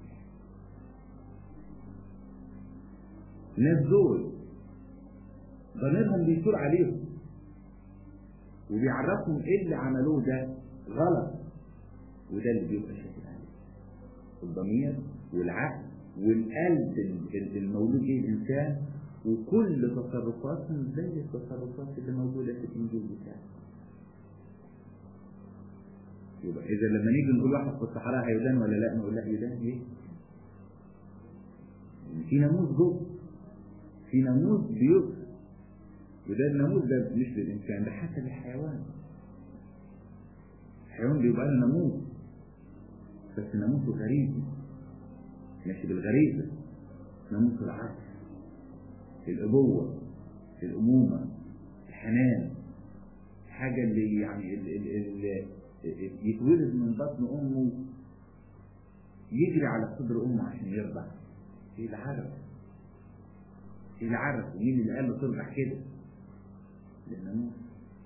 الناس دول ضميرهم بيثور عليهم وبيعرفهم ايه اللي عملوه ده غلط وده اللي بيبقى شاهد عليه الضمير والعقل والقلب المولود به الانسان وكل تصرفاتهم زي التصرفات اللي موجوده في الانجيل بتاعه يبقى اذا لما نيجي نقول واحد في الصحراء هيدان ولا لا نقول لا يدان ليه؟ في ناموس جوه في ناموس بيوصل وده الناموس ده مش للإنسان ده حتى للحيوان الحيوان بيبقى له ناموس بس ناموسه غريب ماشي بالغريزة ناموس العقل الأبوة الأمومة الحنان الحاجة اللي يعني اللي اللي يتولد من بطن أمه يجري على صدر أمه عشان يرضع ايه العرب ايه العرب مين اللي قال له ترضع كده للناموس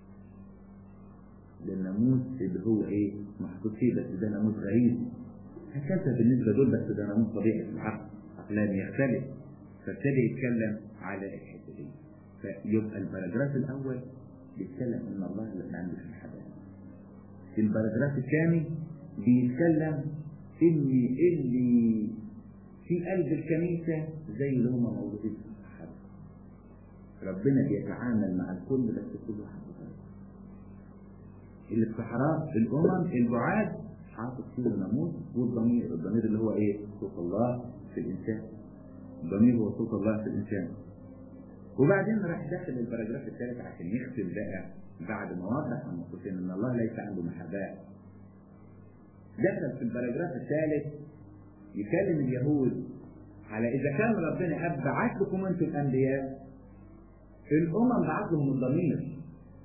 للناموس اللي هو ايه محطوط فيه بس ده ناموس غريب هكذا بالنسبه دول بس ده ناموس طبيعي في العقل العقلان يختلف فابتدى يتكلم على الحته دي فيبقى الباراجراف الاول بيتكلم ان الله ما عندوش محبه الباراجراف الثاني بيتكلم ان اللي في قلب الكنيسه زي اللي هم موجودين في الصحابه ربنا بيتعامل مع الكل بس كل واحد بطريقه اللي في صحراء الامم البعاد حاطط فيه ناموس والضمير الضمير اللي هو ايه صوت الله في الانسان الضمير هو صوت الله في الانسان وبعدين راح داخل الباراجراف الثالث عشان يختم بقى بعد ما وضح النقطتين ان الله ليس عنده محاباه دخل في الباراجراف الثالث يكلم اليهود على اذا كان ربنا اب بعت لكم انتم الانبياء الامم بعت لهم الضمير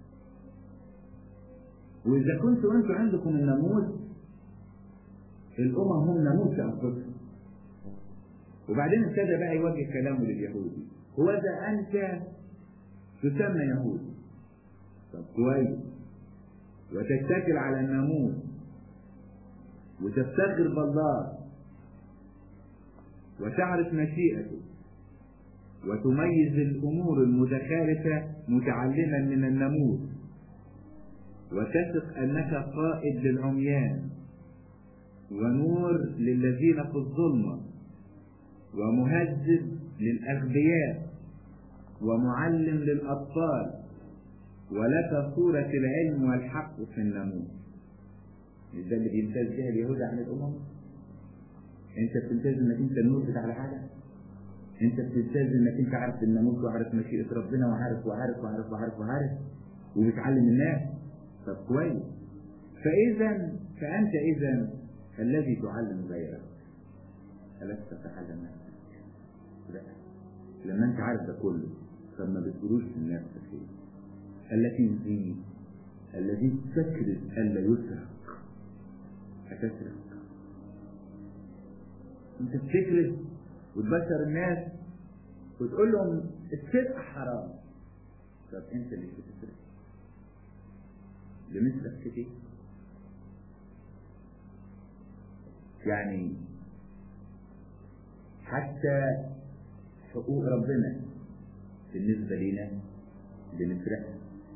واذا كنتوا انتم عندكم الناموس الامم هم ناموس انفسهم وبعدين ابتدى بقى يوجه كلامه لليهود هو اذا انت تسمى يهودي طب كويس وتتكل على الناموس وتفتخر بالله وتعرف مشيئته وتميز الامور المتخالفه متعلما من الناموس وتثق انك قائد للعميان ونور للذين في الظلمه ومهذب للاغبياء ومعلم للاطفال ولك صورة العلم والحق في الناموس مش ده اللي بيمتاز بها اليهود عن الأمم؟ أنت بتمتاز إنك أنت النور بتاع العالم؟ أنت بتمتاز إنك أنت عارف الناموس وعارف مشيئة ربنا وعارف وعارف وعارف وعارف وعارف وبتعلم الناس طب كويس فإذا فأنت إذا الذي تعلم غيرك ألست تتعلم نفسك؟ لا لما أنت عارف ده كله طب ما بتقولوش لنفسك إيه؟ التي في الذي تكرز ألا يسرق هتسرق انت بتكرز وتبشر الناس وتقول لهم السرقة حرام طب انت اللي بتسرق بمثلك كده يعني حتى حقوق ربنا بالنسبة لنا بنسرقها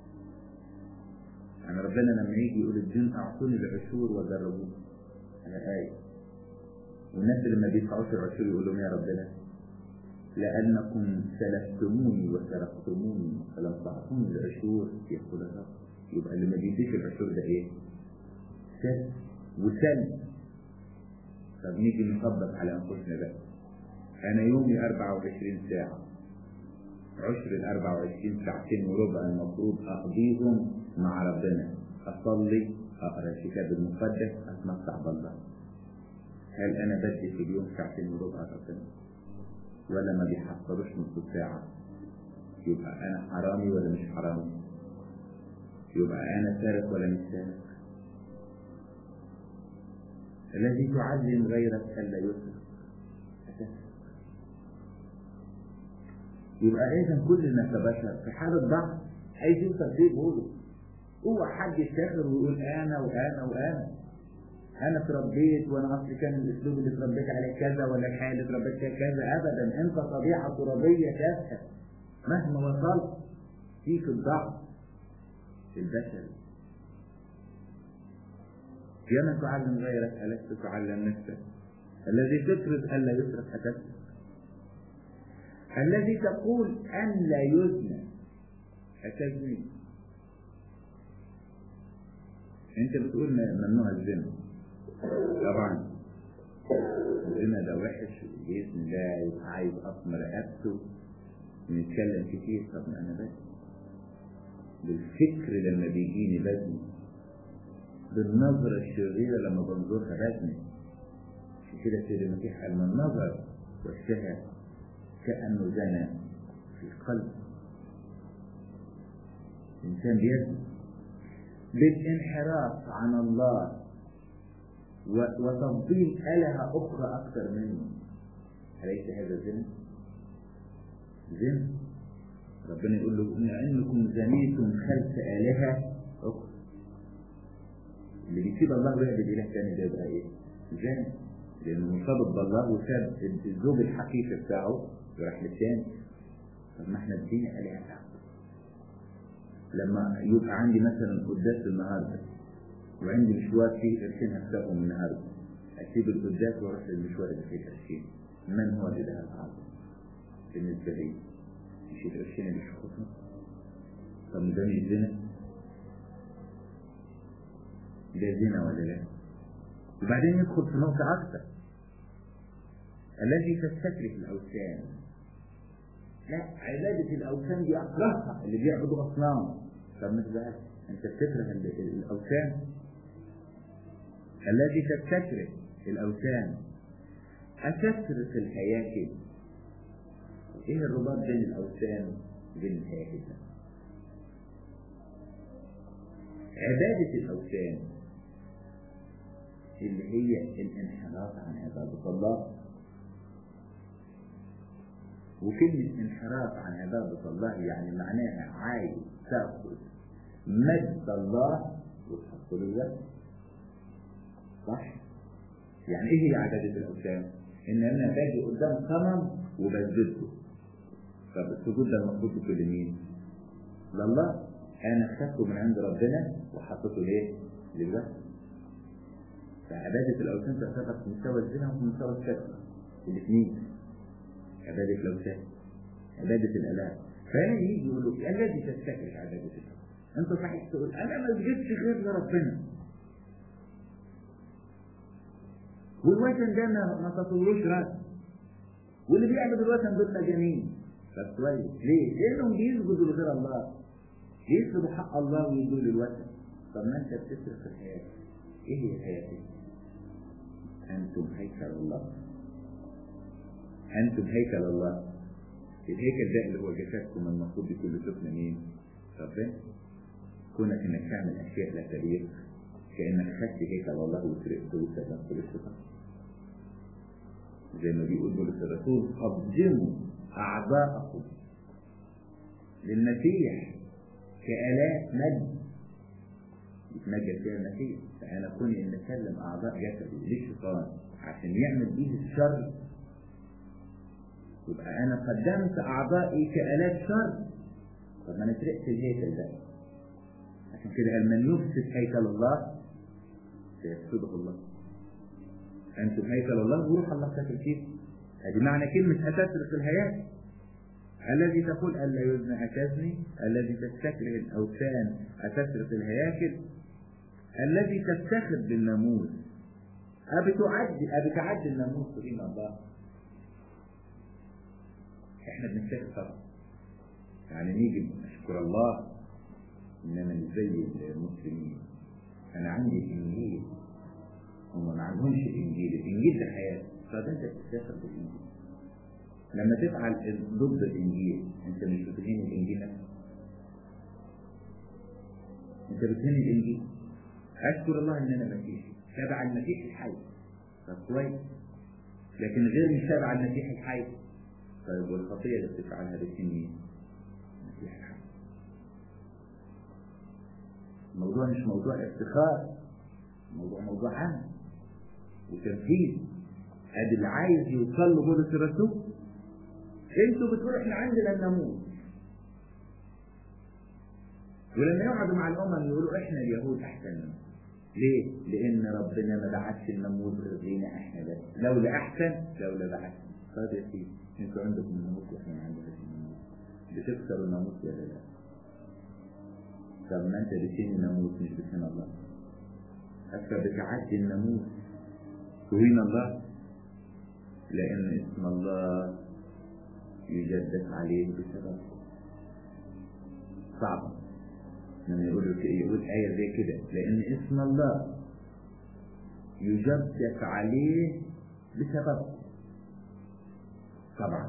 يعني ربنا لما يجي يقول الدين اعطوني العشور وجربوه على آية والناس اللي ما بيدفعوش العشور يقول لهم يا ربنا لأنكم سلفتموني وسرقتموني فلم تعطوني العشور يقول الرب يبقى اللي ما بيديش العشور ده ايه؟ سلف وسلف طب نيجي نطبق على انفسنا بقى انا يومي 24 ساعة عشر ال 24 ساعتين وربع المفروض اقضيهم مع ربنا اصلي اقرا الكتاب المقدس اتمتع بالله هل انا بدي في اليوم ساعتين وربع ربنا ولا ما بيحصلوش نص ساعة يبقى انا حرامي ولا مش حرامي يبقى انا سارق ولا مش سارق الذي تعلم غيرك الا يسرق يبقى اذا كلنا كبشر في حالة ضعف عايزين ترتيب بوله هو حد يفتخر ويقول انا وانا وانا انا اتربيت وانا اصلي كان الاسلوب اللي اتربيت عليه كذا ولا الحياه اللي اتربيت فيها كذا ابدا انت طبيعه ترابيه تافهه مهما وصلت فيك الضعف البشري يا من تعلم غيرك ألست تعلم نفسك الذي تفرض ألا يسرق أتسرق الذي تقول أن لا يزنى أتزني أنت بتقول ممنوع الزنا طبعا الزنا ده وحش بإذن الله يبقى عايز أطمر رقبته ونتكلم كتير طب ما أنا بس بالفكر لما بيجيني بزني بالنظرة الشريرة لما بنظرها بزني عشان كده سيد المسيح قال من نظر واشتهى كأنه زنى في قلب إنسان بيزني بالانحراف عن الله وتفضيل آلهة أخرى أكثر منه أليس هذا زنا؟ زنا ربنا يقول له إنكم زنيتم خلف آلهة أخرى اللي بيسيب الله ويعبد إله تاني ده يبقى إيه؟ زاني لأنه مرتبط بالله وساب الزوج الحقيقي بتاعه وراح للتاني طب ما احنا ادينا آلهة لما يبقى عندي مثلا قداس النهارده وعندي مشوار فيه قرشين هكسبهم النهارده اسيب القداس واروح للمشوار اللي فيه قرشين من هو الاله الاعظم بالنسبه لي مش القرشين اللي هاخدهم طب ده مش زنا ده زنا ولا لا وبعدين يدخل في نقطه اكثر الذي تستكرف الاوثان لا عبادة الأوثان دي أكرهها اللي بيعبدوا أصنام طب ما تزعلش أنت بتكره الأوثان الذي تستكره الأوثان أتترك الهياكل إيه الرباط بين الأوثان وبين الهياكل ده؟ عبادة الأوثان اللي هي الانحراف عن عبادة الله وكلمة انحراف عن عبادة الله يعني معناها عايز تأخذ مجد الله وتحط له صح؟ يعني ايه هي عبادة الأوثان؟ إن أنا باجي قدام صنم وبسجده طب السجود ده المفروض يكون لمين؟ لله أنا خدته من عند ربنا وحطيته ليه؟ لله فعبادة الأوثان تعتبر في مستوى الزنا وفي مستوى الشرك الاثنين عبادة الأوثان عبادة الآلهة فهنا يجي يقول له الذي تستكرش عبادته أنت صحيح تقول أنا ما سجدتش غير لربنا والوثن ده ما ما تطولوش راس واللي بيعبد الوثن دول مجانين طب كويس ليه؟ لأنهم بيسجدوا لغير الله بيسجدوا حق الله ويدوا للوثن طب ما أنت بتسرق الحياة إيه هي حياتك؟ أنتم هيكل الله أنتم هيكل الله الهيكل ده اللي هو جسدكم المفروض يكون سفن مين؟ ربنا كونك انك تعمل اشياء لا تليق كانك خدت هيكل الله وسرقته وسرقته للشيطان زي ما بيقول بولس الرسول قدموا اعضاءكم للمسيح كآلات مجد يتمجد فيها المسيح فانا كوني ان اسلم اعضاء جسدي للشيطان عشان يعمل بيه الشر يبقى انا قدمت اعضائي كالات شر طب ما انا سرقت الهيكل ده عشان كده قال من يفسد هيكل الله سيفسده الله انتم هيكل الله وروح الله ساكن فيه هذه معنى كلمة أتسرق الهياكل الذي تقول ألا يزنى أتزني الذي تستكره الأوثان أتسرق الهياكل الذي تفتخر بالناموس أبي تعدي أبي تعدي الناموس دين الله احنا بنفتخر طبعا يعني نيجي نشكر الله انما مش زي المسلمين انا عندي الانجيل هم ما عندهمش الانجيل الانجيل ده حياه فده انت بتفتخر بالانجيل لما تفعل ضد الانجيل انت مش بتهين الانجيل نفسه انت بتهين الانجيل اشكر الله ان انا مسيحي تابع المسيح الحي طب كويس لكن غير مش تابع المسيح الحي طيب والخطية اللي بتفعلها بتهين المسيح الحي الموضوع مش موضوع افتخار موضوع موضوع عام وتنفيذ ادي اللي عايز يوصل له بولس الرسول انتوا بتقولوا احنا عندنا الناموس ولما يقعدوا مع الامم يقولوا احنا اليهود احسن منهم ليه؟ لان ربنا ما بعتش الناموس غير لينا احنا بس لولا احسن لولا بعت طيب يا سيدي انتوا عندكم الناموس واحنا ما عندناش الناموس بتكسروا الناموس ولا لا؟ طب ما انت بتهين الناموس مش بتهين الله حتى بتعدي الناموس تهين الله لان اسم الله يجدد عليه بسبب صعب لما يقول يقول آية زي كده لأن اسم الله يجدد عليه بسبب طبعا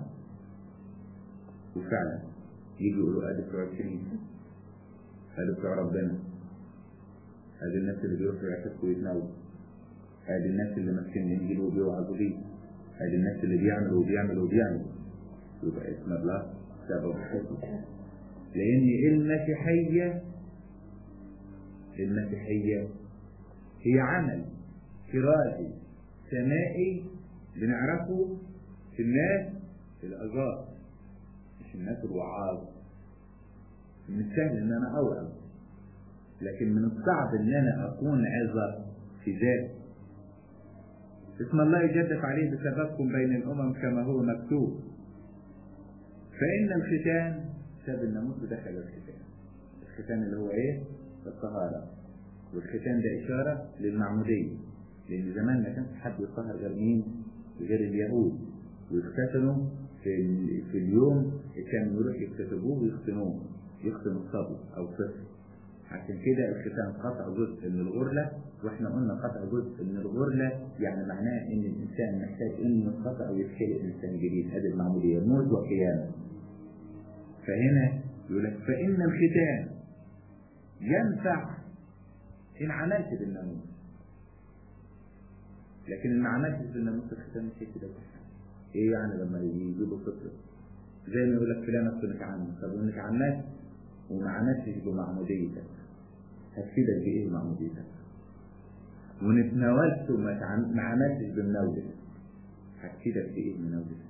وفعلا يجي يقولوا ادي بتوع الكنيسة ادي بتوع ربنا ادي الناس اللي بيروحوا يعتقوا ويتناولوا ادي الناس اللي ماسكين الانجيل وبيوعظوا بيه ادي الناس اللي بيعملوا وبيعملوا وبيعملوا يبقى اسم الله سبب حكم لأن المسيحية المسيحية هي عمل كرازي سمائي بنعرفه في الناس الأجار مش الناس الوعاظ من السهل ان انا اوعظ لكن من الصعب ان انا اكون عظة في ذاتي اسم الله يجدف عليه بسببكم بين الامم كما هو مكتوب فان الختان ساب الناموس ودخل الختان الختان اللي هو ايه الطهارة والختان ده اشارة للمعمودية لان زمان ما كانش حد يطهر غير مين غير اليهود ويختتنوا في, في اليوم كانوا يروح يكتتبوه ويختنوه يختنوا الصبي او طفل عشان كده الختان قطع جزء من الغرلة واحنا قلنا قطع جزء من الغرلة يعني معناه ان الانسان محتاج انه يتقطع ويتخلق انسان جديد هذه المعمودية موت وقيامة فهنا يقول لك فان الختان ينفع ان عملت بالناموس لكن ان ما عملتش بالناموس الختان مش كده ايه يعني لما يجيبوا طفل زي ما يقول لك فلان اصلك عنه طب انك عنك وما عملتش بمعموديتك هتفيدك بايه معموديتك وان اتناولت وما ما عملتش بالنوبة هتفيدك بايه من نوبة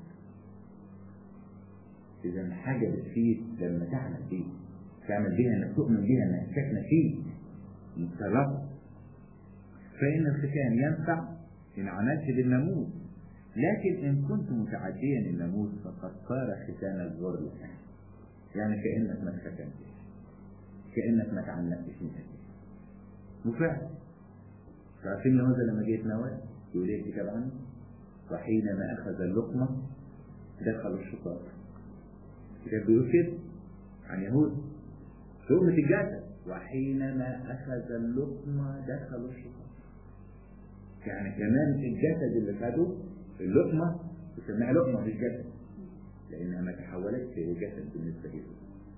اذا حاجة بتفيد لما تعمل بيها تعمل بيها انك تؤمن بيها انك ساكنة فيه متصرفة فإن الختان ينفع إن عملت بالناموس لكن إن كنت متعديا الناموس فقد صار ختان الغرلة يعني كأنك ما ختمتش كأنك ما تعلقتش من أجل وفعلا عارفين يهوذا لما جه يتناول يقول ايه الكتاب عنه وحينما أخذ اللقمة دخل الشطار الكتاب بيقول كده عن يهوذا لقمة الجسد وحينما أخذ اللقمة دخل الشطار يعني كمان الجسد اللي خده اللقمة تسميها لقمة في الجسد لأنها ما تحولتش إلى جسد بالنسبة له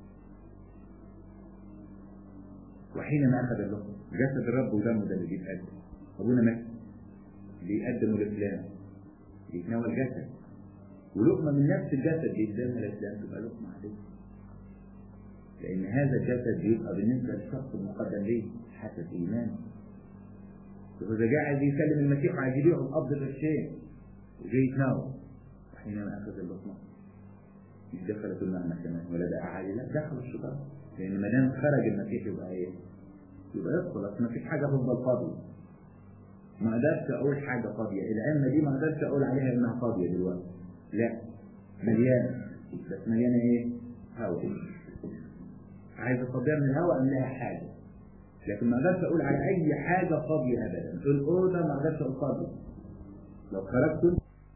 وحينما أخذ اللقمة جسد الرب ودمه ده اللي بيتقدم أبونا مات بيقدمه للإسلام بيتناول جسد ولقمة من نفس الجسد بيقدمها للإسلام تبقى لقمة عادية لأن هذا الجسد بيبقى بالنسبة للشخص المقدم ليه حسب إيمانه وإذا جاء عايز يسلم المسيح عايز يبيعه بقبض القرشين وجاي يتناول وحينما أخذ اللقمة مش دخلت المعنى كمان ولا ده أعالي لا دخل الشيطان لأن ما دام خرج المسيح يبقى إيه؟ يبقى يدخل أصل ما فيش حاجة تفضل فاضية ما قدرتش أقول حاجة فاضية العلمة دي ما قدرتش أقول عليها إنها فاضية دلوقتي لا مليانة بس مليانة إيه؟ هواء عايز أفضيها من الهواء أملاها حاجة لكن ما اقدرش اقول على اي حاجه فاضيه ابدا الأوضة ما اقدرش اقول فاضيه لو خرجت